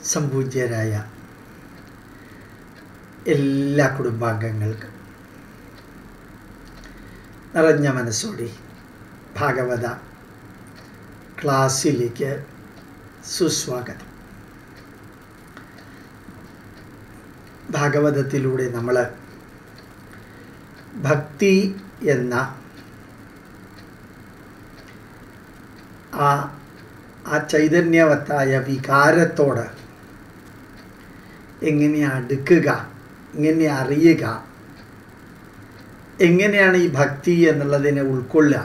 സംപൂജ്യരായ എല്ലാ കുടുംബാംഗങ്ങൾക്കും നിറഞ്ഞ മനസ്സോടെ ഭാഗവത ക്ലാസ്സിലേക്ക് സുസ്വാഗതം ഭാഗവതത്തിലൂടെ നമ്മൾ ഭക്തി എന്ന ആ ആ ചൈതന്യവത്തായ വികാരത്തോട് എങ്ങനെ അടുക്കുക എങ്ങനെ അറിയുക എങ്ങനെയാണ് ഈ ഭക്തി എന്നുള്ളതിനെ ഉൾക്കൊള്ളുക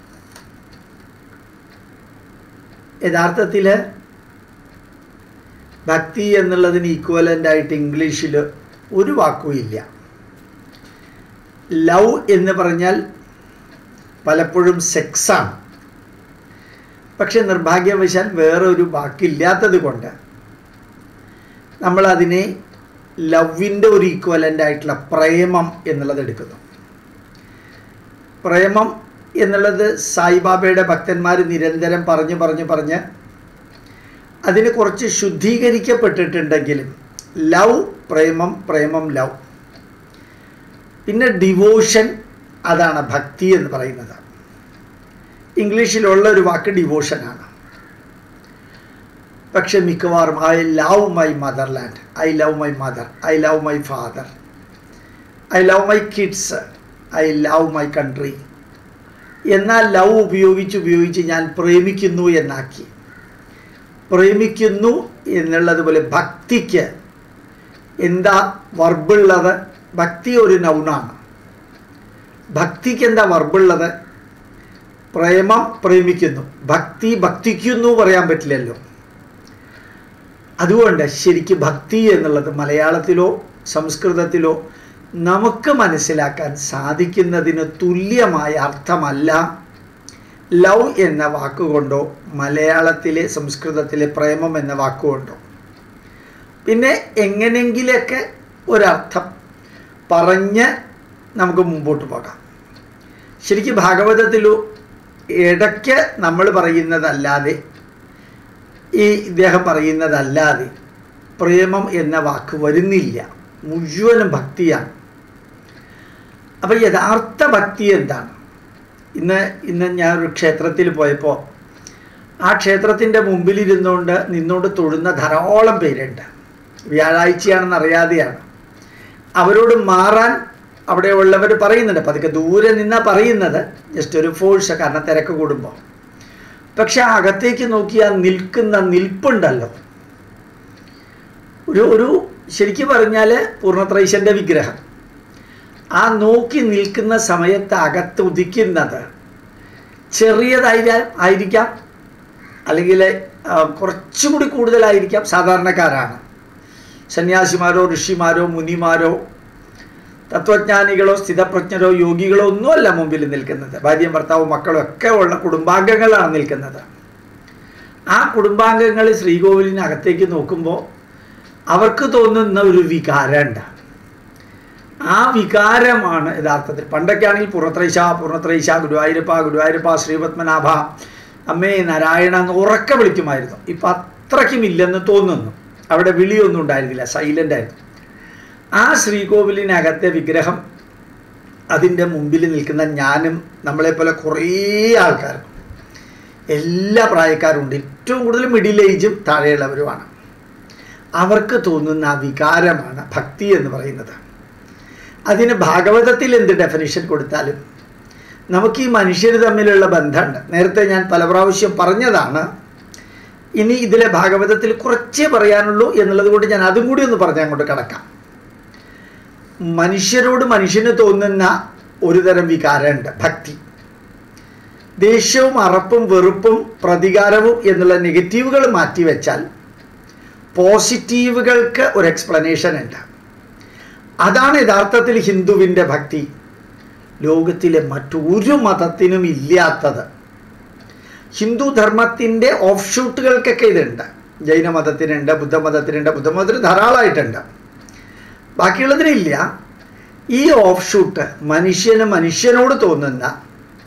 യഥാർത്ഥത്തിൽ ഭക്തി എന്നുള്ളതിന് ഈക്വലൻ്റ് ആയിട്ട് ഇംഗ്ലീഷിൽ ഒരു വാക്കും ഇല്ല ലവ് എന്ന് പറഞ്ഞാൽ പലപ്പോഴും സെക്സാണ് പക്ഷെ നിർഭാഗ്യവശാൽ വേറെ ഒരു വാക്കില്ലാത്തത് കൊണ്ട് നമ്മളതിനെ ലവിൻ്റെ ഒരു ഈക്വലൻ്റ് ആയിട്ടുള്ള പ്രേമം എന്നുള്ളത് എടുക്കുന്നു പ്രേമം എന്നുള്ളത് സായിബാബയുടെ ഭക്തന്മാർ നിരന്തരം പറഞ്ഞു പറഞ്ഞു പറഞ്ഞ് അതിന് കുറച്ച് ശുദ്ധീകരിക്കപ്പെട്ടിട്ടുണ്ടെങ്കിലും ലവ് പ്രേമം പ്രേമം ലവ് പിന്നെ ഡിവോഷൻ അതാണ് ഭക്തി എന്ന് പറയുന്നത് ഇംഗ്ലീഷിലുള്ള ഒരു വാക്ക് ഡിവോഷനാണ് പക്ഷെ മിക്കവാറും I love my motherland I love my mother I love my father I love my kids I love my country എന്നാൽ ലവ് ഉപയോഗിച്ച് ഉപയോഗിച്ച് ഞാൻ പ്രേമിക്കുന്നു എന്നാക്കി പ്രേമിക്കുന്നു എന്നുള്ളത് പോലെ ഭക്തിക്ക് എന്താ വർബുള്ളത് ഭക്തി ഒരു നൗണാണ് ഭക്തിക്ക് എന്താ വർബുള്ളത് പ്രേമം പ്രേമിക്കുന്നു ഭക്തി ഭക്തിക്കുന്നു പറയാൻ പറ്റില്ലല്ലോ അതുകൊണ്ട് ശരിക്ക് ഭക്തി എന്നുള്ളത് മലയാളത്തിലോ സംസ്കൃതത്തിലോ നമുക്ക് മനസ്സിലാക്കാൻ സാധിക്കുന്നതിന് തുല്യമായ അർത്ഥമല്ല ലവ് എന്ന വാക്കുകൊണ്ടോ മലയാളത്തിലെ സംസ്കൃതത്തിലെ പ്രേമം എന്ന വാക്കുകൊണ്ടോ പിന്നെ എങ്ങനെങ്കിലൊക്കെ ഒരർത്ഥം പറഞ്ഞ് നമുക്ക് മുമ്പോട്ട് പോകാം ശരിക്കും ഭാഗവതത്തിലു ഇടയ്ക്ക് നമ്മൾ പറയുന്നതല്ലാതെ ഈ ഇദ്ദേഹം പറയുന്നതല്ലാതെ പ്രേമം എന്ന വാക്ക് വരുന്നില്ല മുഴുവനും ഭക്തിയാണ് അപ്പം യഥാർത്ഥ ഭക്തി എന്താണ് ഇന്ന് ഇന്ന് ഞാനൊരു ക്ഷേത്രത്തിൽ പോയപ്പോൾ ആ ക്ഷേത്രത്തിൻ്റെ മുമ്പിലിരുന്നുകൊണ്ട് നിന്നുകൊണ്ട് തൊഴുന്ന ധാരാളം പേരുണ്ട് വ്യാഴാഴ്ചയാണെന്ന് അറിയാതെയാണ് അവരോട് മാറാൻ അവിടെ ഉള്ളവർ പറയുന്നുണ്ട് പതുക്കെ ദൂരെ നിന്നാണ് പറയുന്നത് ജസ്റ്റ് ഒരു ഫോഴ്സ് കാരണം തിരക്ക് കൂടുമ്പോൾ പക്ഷെ അകത്തേക്ക് നോക്കിയാൽ നിൽക്കുന്ന നിൽപ്പുണ്ടല്ലോ ഒരു ഒരു ശരിക്കും പറഞ്ഞാൽ പൂർണ്ണത്രൈശൻ്റെ വിഗ്രഹം ആ നോക്കി നിൽക്കുന്ന സമയത്ത് അകത്ത് ഉദിക്കുന്നത് ചെറിയതായി ആയിരിക്കാം അല്ലെങ്കിൽ കുറച്ചുകൂടി കൂടുതലായിരിക്കാം സാധാരണക്കാരാണ് സന്യാസിമാരോ ഋഷിമാരോ മുനിമാരോ തത്വജ്ഞാനികളോ സ്ഥിതപ്രജ്ഞരോ യോഗികളോ ഒന്നുമല്ല മുമ്പിൽ നിൽക്കുന്നത് ഭാര്യയും ഭർത്താവും മക്കളും ഒക്കെ ഉള്ള കുടുംബാംഗങ്ങളാണ് നിൽക്കുന്നത് ആ കുടുംബാംഗങ്ങൾ ശ്രീകോവിലിനകത്തേക്ക് നോക്കുമ്പോൾ അവർക്ക് തോന്നുന്ന ഒരു വികാരമുണ്ട് ആ വികാരമാണ് യഥാർത്ഥത്തിൽ പണ്ടൊക്കെയാണെങ്കിൽ പൂർണ്ണത്രൈശ പൂർണ്ണത്രൈശ ഗുരുവായൂരപ്പ ഗുരുവായൂരപ്പ ശ്രീപത്മനാഭ അമ്മേ നാരായണ എന്ന് ഉറക്കെ വിളിക്കുമായിരുന്നു ഇപ്പം അത്രയ്ക്കും ഇല്ലെന്ന് തോന്നുന്നു അവിടെ വിളിയൊന്നും ഉണ്ടായിരുന്നില്ല സൈലൻ്റ് ആയിരുന്നു ആ ശ്രീകോവിലിനകത്തെ വിഗ്രഹം അതിൻ്റെ മുമ്പിൽ നിൽക്കുന്ന ഞാനും നമ്മളെപ്പോലെ കുറേ ആൾക്കാർ എല്ലാ പ്രായക്കാരുണ്ട് ഏറ്റവും കൂടുതൽ മിഡിൽ ഏജും താഴെയുള്ളവരുമാണ് അവർക്ക് തോന്നുന്ന ആ വികാരമാണ് ഭക്തി എന്ന് പറയുന്നത് അതിന് ഭാഗവതത്തിൽ എന്ത് ഡെഫിനിഷൻ കൊടുത്താലും നമുക്ക് ഈ മനുഷ്യർ തമ്മിലുള്ള ബന്ധമുണ്ട് നേരത്തെ ഞാൻ പല പ്രാവശ്യം പറഞ്ഞതാണ് ഇനി ഇതിലെ ഭാഗവതത്തിൽ കുറച്ചേ പറയാനുള്ളൂ എന്നുള്ളത് കൊണ്ട് ഞാൻ അതും കൂടി ഒന്ന് പറഞ്ഞ് അങ്ങോട്ട് കിടക്കാം മനുഷ്യരോട് മനുഷ്യന് തോന്നുന്ന ഒരു തരം വികാരമുണ്ട് ഭക്തി ദേഷ്യവും അറപ്പും വെറുപ്പും പ്രതികാരവും എന്നുള്ള നെഗറ്റീവുകൾ മാറ്റിവെച്ചാൽ പോസിറ്റീവുകൾക്ക് ഒരു എക്സ്പ്ലനേഷൻ ഉണ്ട് അതാണ് യഥാർത്ഥത്തിൽ ഹിന്ദുവിൻ്റെ ഭക്തി ലോകത്തിലെ മറ്റൊരു മതത്തിനും ഇല്ലാത്തത് ഹിന്ദു ധർമ്മത്തിൻ്റെ ഓഫ് ഷൂട്ടുകൾക്കൊക്കെ ഇതുണ്ട് ജൈനമതത്തിനുണ്ട് ബുദ്ധമതത്തിനുണ്ട് ബുദ്ധമതത്തിന് ധാരാളമായിട്ടുണ്ട് ബാക്കിയുള്ളതിനില്ല ഈ ഓഫ് ഷൂട്ട് മനുഷ്യന് മനുഷ്യനോട് തോന്നുന്ന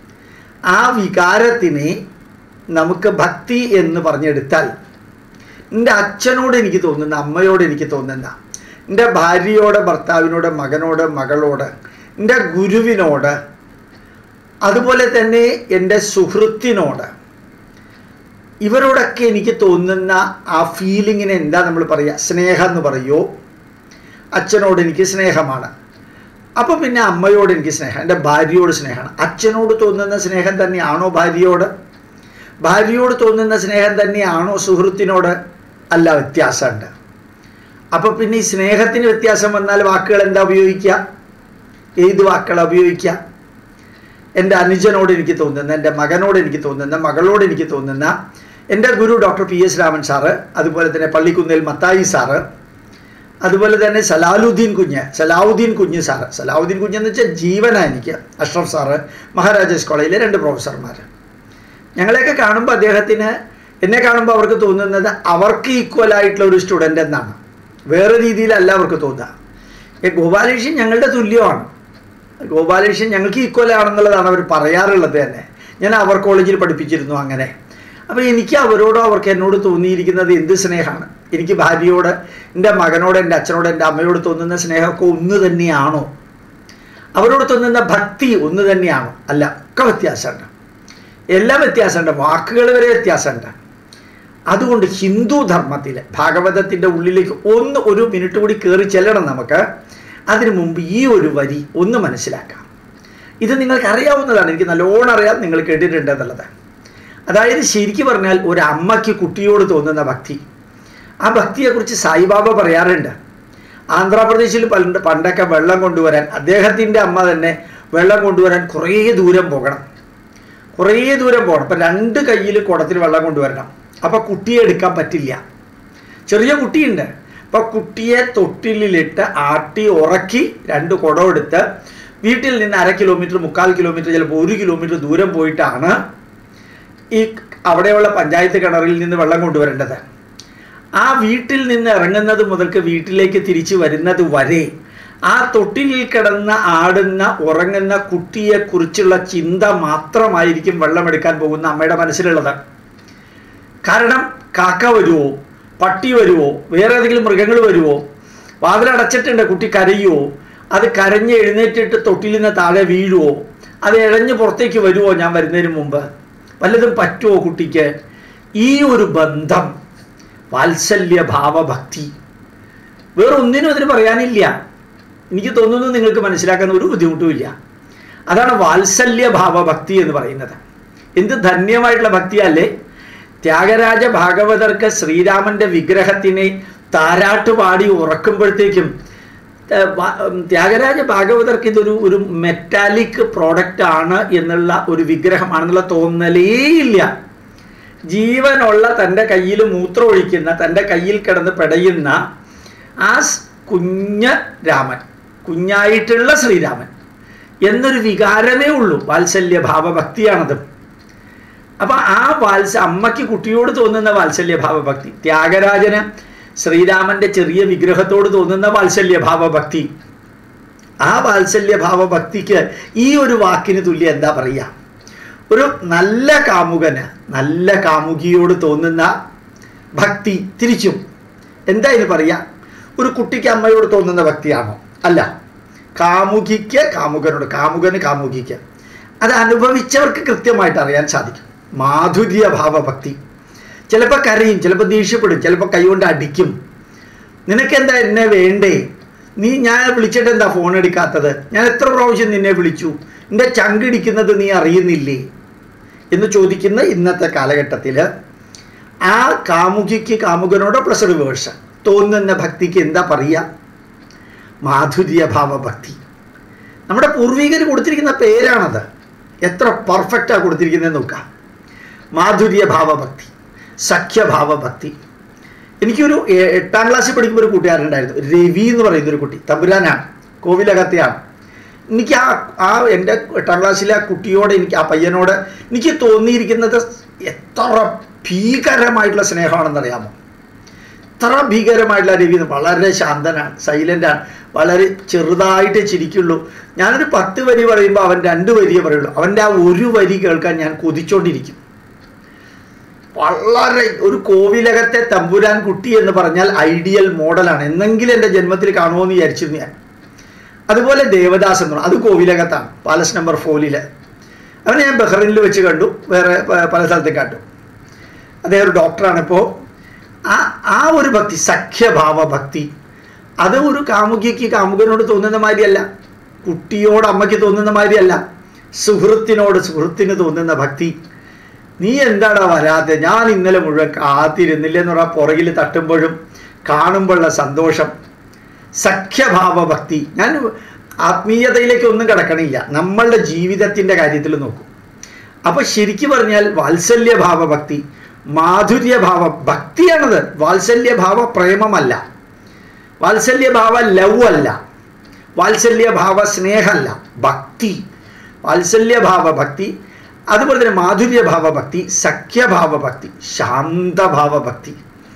ആ വികാരത്തിനെ നമുക്ക് ഭക്തി എന്ന് പറഞ്ഞെടുത്താൽ എൻ്റെ അച്ഛനോട് എനിക്ക് തോന്നുന്ന അമ്മയോട് എനിക്ക് തോന്നുന്ന എൻ്റെ ഭാര്യയോട് ഭർത്താവിനോട് മകനോട് മകളോട് എൻ്റെ ഗുരുവിനോട് അതുപോലെ തന്നെ എൻ്റെ സുഹൃത്തിനോട് ഇവരോടൊക്കെ എനിക്ക് തോന്നുന്ന ആ ഫീലിങ്ങിന് എന്താ നമ്മൾ പറയുക സ്നേഹം എന്ന് പറയുമോ അച്ഛനോട് എനിക്ക് സ്നേഹമാണ് അപ്പോൾ പിന്നെ അമ്മയോട് എനിക്ക് സ്നേഹം എൻ്റെ ഭാര്യയോട് സ്നേഹമാണ് അച്ഛനോട് തോന്നുന്ന സ്നേഹം തന്നെയാണോ ഭാര്യയോട് ഭാര്യയോട് തോന്നുന്ന സ്നേഹം തന്നെയാണോ സുഹൃത്തിനോട് അല്ല വ്യത്യാസമുണ്ട് അപ്പോൾ പിന്നെ ഈ സ്നേഹത്തിന് വ്യത്യാസം വന്നാൽ വാക്കുകൾ എന്താ ഉപയോഗിക്കുക ഏത് വാക്കുകൾ ഉപയോഗിക്കുക എൻ്റെ അനുജനോട് എനിക്ക് തോന്നുന്ന എൻ്റെ മകനോട് എനിക്ക് തോന്നുന്ന മകളോട് എനിക്ക് തോന്നുന്ന എൻ്റെ guru doctor P S Raman sir അതുപോലെ തന്നെ പള്ളിക്കുന്നിൽ മത്തായി സാറ് അതുപോലെ തന്നെ സലാലുദ്ദീൻ കുഞ്ഞ് സലാവുദ്ദീൻ കുഞ്ഞ് സാറ് സലാവുദ്ദീൻ കുഞ്ഞ് എന്ന് വെച്ചാൽ ജീവനാ എനിക്ക് അഷ്റഫ് സാറ് മഹാരാജാസ് കോളേജിലെ രണ്ട് പ്രൊഫസർമാർ ഞങ്ങളെയൊക്കെ കാണുമ്പോൾ അദ്ദേഹത്തിന് എന്നെ കാണുമ്പോൾ അവർക്ക് തോന്നുന്നത് അവർക്ക് ഈക്വൽ ആയിട്ടുള്ള ഒരു സ്റ്റുഡൻ്റ് എന്നാണ് വേറെ രീതിയിലല്ല അവർക്ക് തോന്നുക ഏ, ഗോപാലകൃഷ്ണൻ ഞങ്ങളുടെ തുല്യമാണ് ഗോപാലകൃഷ്ണൻ ഞങ്ങൾക്ക് ഈക്വൽ ആണെന്നുള്ളതാണ് അവർ പറയാറുള്ളത് തന്നെ ഞാൻ അവർ കോളേജിൽ പഠിപ്പിച്ചിരുന്നു അങ്ങനെ അപ്പോൾ എനിക്ക് അവരോടോ അവർക്ക് എന്നോട് തോന്നിയിരിക്കുന്നത് എന്ത് സ്നേഹമാണ് എനിക്ക് ഭാര്യയോട് എൻ്റെ മകനോട് എൻ്റെ അച്ഛനോട് എൻ്റെ അമ്മയോട് തോന്നുന്ന സ്നേഹമൊക്കെ ഒന്ന് തന്നെയാണോ അവരോട് തോന്നുന്ന ഭക്തി ഒന്ന് തന്നെയാണോ അല്ല ഒക്കെ വ്യത്യാസമുണ്ട് എല്ലാം വ്യത്യാസമുണ്ട് വാക്കുകൾ വരെ വ്യത്യാസമുണ്ട് അതുകൊണ്ട് ഹിന്ദു ധർമ്മത്തിൽ ഭാഗവതത്തിൻ്റെ ഉള്ളിലേക്ക് ഒന്ന് ഒരു മിനിറ്റ് കൂടി കയറി ചെല്ലണം നമുക്ക് അതിനു മുമ്പ് ഈ ഒരു വരി ഒന്ന് മനസ്സിലാക്കാം ഇത് നിങ്ങൾക്ക് അറിയാവുന്നതാണ് എനിക്ക് നല്ലോണം അറിയാം നിങ്ങൾ കേട്ടിട്ടുണ്ട് എന്നുള്ളത് അതായത് ശരിക്കും പറഞ്ഞാൽ ഒരു അമ്മയ്ക്ക് കുട്ടിയോട് തോന്നുന്ന ഭക്തി ആ ഭക്തിയെക്കുറിച്ച് സായിബാബ പറയാറുണ്ട് ആന്ധ്രാപ്രദേശിൽ പണ്ട് പണ്ടൊക്കെ വെള്ളം കൊണ്ടുവരാൻ അദ്ദേഹത്തിൻ്റെ അമ്മ തന്നെ വെള്ളം കൊണ്ടുവരാൻ കുറേ ദൂരം പോകണം കുറേ ദൂരം പോകണം അപ്പം രണ്ട് കയ്യിൽ കുടത്തിൽ വെള്ളം കൊണ്ടുവരണം അപ്പം കുട്ടിയെ എടുക്കാൻ പറ്റില്ല ചെറിയ കുട്ടിയുണ്ട് അപ്പം കുട്ടിയെ തൊട്ടിലിലിട്ട് ആട്ടി ഉറക്കി രണ്ട് കുടം എടുത്ത് വീട്ടിൽ നിന്ന് അര കിലോമീറ്റർ മുക്കാൽ കിലോമീറ്റർ ചിലപ്പോൾ ഒരു കിലോമീറ്റർ ദൂരം പോയിട്ടാണ് ഈ അവിടെയുള്ള പഞ്ചായത്ത് കിണറിൽ നിന്ന് വെള്ളം കൊണ്ടുവരേണ്ടത് ആ വീട്ടിൽ നിന്ന് ഇറങ്ങുന്നത് മുതൽക്ക് വീട്ടിലേക്ക് തിരിച്ചു വരുന്നത് വരെ ആ തൊട്ടിലിൽ കിടന്ന് ആടുന്ന ഉറങ്ങുന്ന കുട്ടിയെക്കുറിച്ചുള്ള ചിന്ത മാത്രമായിരിക്കും വെള്ളമെടുക്കാൻ പോകുന്ന അമ്മയുടെ മനസ്സിലുള്ളത് കാരണം കാക്ക വരുമോ പട്ടി വരുമോ വേറെ ഏതെങ്കിലും മൃഗങ്ങൾ വരുമോ വാതിലടച്ചിട്ടുണ്ട് കുട്ടി കരയുമോ അത് കരഞ്ഞ് എഴുന്നേറ്റിട്ട് തൊട്ടിൽ നിന്ന് താഴെ വീഴുമോ അത് ഇഴഞ്ഞ് പുറത്തേക്ക് വരുമോ ഞാൻ വരുന്നതിന് മുമ്പ് വല്ലതും പറ്റുമോ കുട്ടിക്ക് ഈ ഒരു ബന്ധം വാത്സല്യ ഭാവഭക്തി വേറെ ഒന്നിനും അതിന് പറയാനില്ല എനിക്ക് തോന്നുന്നു നിങ്ങൾക്ക് മനസ്സിലാക്കാൻ ഒരു ബുദ്ധിമുട്ടുമില്ല അതാണ് വാത്സല്യ ഭാവഭക്തി എന്ന് പറയുന്നത് എന്ത് ധന്യമായിട്ടുള്ള ഭക്തിയല്ലേ ത്യാഗരാജ ഭാഗവതർക്ക് ശ്രീരാമന്റെ വിഗ്രഹത്തിനെ താരാട്ട് പാടി ഉറക്കുമ്പോഴത്തേക്കും ഏർ, വ- ഉം, ത്യാഗരാജ ഭാഗവതർക്ക് ഇതൊരു ഒരു മെറ്റാലിക് പ്രോഡക്റ്റ് ആണ് എന്നുള്ള ഒരു വിഗ്രഹമാണെന്നുള്ള തോന്നലേ ഇല്ല ജീവനുള്ള തൻ്റെ കയ്യിൽ മൂത്രമൊഴിക്കുന്ന തൻ്റെ കയ്യിൽ കിടന്ന് പെടയുന്ന ആ സ് കുഞ്ഞ് രാമൻ കുഞ്ഞായിട്ടുള്ള ശ്രീരാമൻ എന്നൊരു വികാരമേ ഉള്ളൂ വാത്സല്യ ഭാവഭക്തിയാണത് അപ്പൊ ആ വാത്സ അമ്മയ്ക്ക് കുട്ടിയോട് തോന്നുന്ന വാത്സല്യ ഭാവഭക്തി ത്യാഗരാജന് ശ്രീരാമന്റെ ചെറിയ വിഗ്രഹത്തോട് തോന്നുന്ന വാത്സല്യ ഭാവഭക്തി ആ വാത്സല്യ ഭാവഭക്തിക്ക് ഈ ഒരു വാക്കിന് തുല്യം എന്താ പറയുക ഒരു നല്ല കാമുകന് നല്ല കാമുകിയോട് തോന്നുന്ന ഭക്തി തിരിച്ചും എന്താ ഇത് പറയുക ഒരു കുട്ടിക്ക് അമ്മയോട് തോന്നുന്ന ഭക്തിയാണോ അല്ല കാമുകിക്ക് കാമുകനോട് കാമുകന് കാമുകിക്ക് അത് അനുഭവിച്ചവർക്ക് കൃത്യമായിട്ട് അറിയാൻ സാധിക്കും മാധുര്യ ഭാവഭക്തി ചിലപ്പോൾ കരയും ചിലപ്പോൾ ദേഷ്യപ്പെടും ചിലപ്പോൾ കൈകൊണ്ട് അടിക്കും നിനക്കെന്താ എന്നെ വേണ്ടേ നീ ഞാൻ വിളിച്ചിട്ട് എന്താ ഫോൺ എടുക്കാത്തത് ഞാൻ എത്ര പ്രാവശ്യം നിന്നെ വിളിച്ചു എൻ്റെ ചങ്കിടിക്കുന്നത് നീ അറിയുന്നില്ലേ എന്ന് ചോദിക്കുന്ന ഇന്നത്തെ കാലഘട്ടത്തിൽ ആ കാമുകിക്ക് കാമുകനോട് പ്ലസ് റിവേഴ്സ് തോന്നുന്ന ഭക്തിക്ക് എന്താ പറയുക മാധുര്യ ഭാവഭക്തി നമ്മുടെ പൂർവികർ കൊടുത്തിരിക്കുന്ന പേരാണത് എത്ര പെർഫെക്റ്റാണ് കൊടുത്തിരിക്കുന്നത് നോക്കാം മാധുര്യ ഭാവഭക്തി സഖ്യഭാവഭക്തി എനിക്കൊരു എ- എട്ടാം ക്ലാസ്സിൽ പഠിക്കുമ്പോൾ ഒരു കൂട്ടുകാരുണ്ടായിരുന്നു രവി എന്ന് പറയുന്ന ഒരു കുട്ടി തമ്പുരാനാണ് കോവിലകത്തെയാണ് എനിക്ക് ആ ആ എൻ്റെ എട്ടാം ക്ലാസ്സിലെ ആ കുട്ടിയോട് എനിക്ക് ആ പയ്യനോട് എനിക്ക് തോന്നിയിരിക്കുന്നത് എത്ര ഭീകരമായിട്ടുള്ള സ്നേഹമാണെന്നറിയാമോ എത്ര ഭീകരമായിട്ടുള്ള രവി വളരെ ശാന്തനാണ് സൈലൻ്റാണ് വളരെ ചെറുതായിട്ട് ചിരിക്കുള്ളൂ ഞാനൊരു പത്ത് വരി പറയുമ്പോൾ അവൻ രണ്ട് വരിയേ പറയുള്ളൂ അവൻ്റെ ആ ഒരു വരി കേൾക്കാൻ ഞാൻ കൊതിച്ചോണ്ടിരിക്കും വളരെ ഒരു കോവിലകത്തെ തമ്പുരാൻ കുട്ടി എന്ന് പറഞ്ഞാൽ ഐഡിയൽ മോഡലാണ് എന്നെങ്കിലും എൻ്റെ ജന്മത്തിൽ കാണുമോ എന്ന് വിചാരിച്ചിരുന്നു ഞാൻ അതുപോലെ ദേവദാസ് എന്ന് പറഞ്ഞു അത് കോവിലകത്താണ് പാലസ് നമ്പർ ഫോറിൽ അവനെ ഞാൻ ബഹ്റൈനിൽ വെച്ച് കണ്ടു വേറെ പ- പല സ്ഥലത്തേക്ക് കണ്ടു അദ്ദേഹം ഒരു ഡോക്ടറാണ് ഇപ്പോൾ ആ ആ ഒരു ഭക്തി സഖ്യഭാവ ഭക്തി അത് ഒരു കാമുകിക്ക് കാമുകനോട് തോന്നുന്ന മാതിരിയല്ല കുട്ടിയോട് അമ്മയ്ക്ക് തോന്നുന്ന മാതിരിയല്ല സുഹൃത്തിനോട് സുഹൃത്തിന് തോന്നുന്ന ഭക്തി നീ എന്താടാ വരാതെ ഞാൻ ഇന്നലെ മുഴുവൻ കാത്തിരുന്നില്ല എന്ന് പറഞ്ഞാൽ പുറകിൽ തട്ടുമ്പോഴും കാണുമ്പോഴുള്ള സന്തോഷം സഖ്യഭാവ ഭക്തി ഞാൻ ആത്മീയതയിലേക്ക് ഒന്നും കിടക്കണില്ല നമ്മളുടെ ജീവിതത്തിൻ്റെ കാര്യത്തിൽ നോക്കും അപ്പൊ ശരിക്കു പറഞ്ഞാൽ വാത്സല്യഭാവ ഭക്തി മാധുര്യഭാവ ഭക്തിയാണത് വാത്സല്യഭാവ പ്രേമമല്ല വാത്സല്യഭാവ ലവ് അല്ല വാത്സല്യഭാവ സ്നേഹമല്ല ഭക്തി വാത്സല്യഭാവ ഭക്തി അതുപോലെ തന്നെ മാധുര്യഭാവ ഭക്തി സഖ്യഭാവ ഭക്തി ശാന്തഭാവ ഭക്തി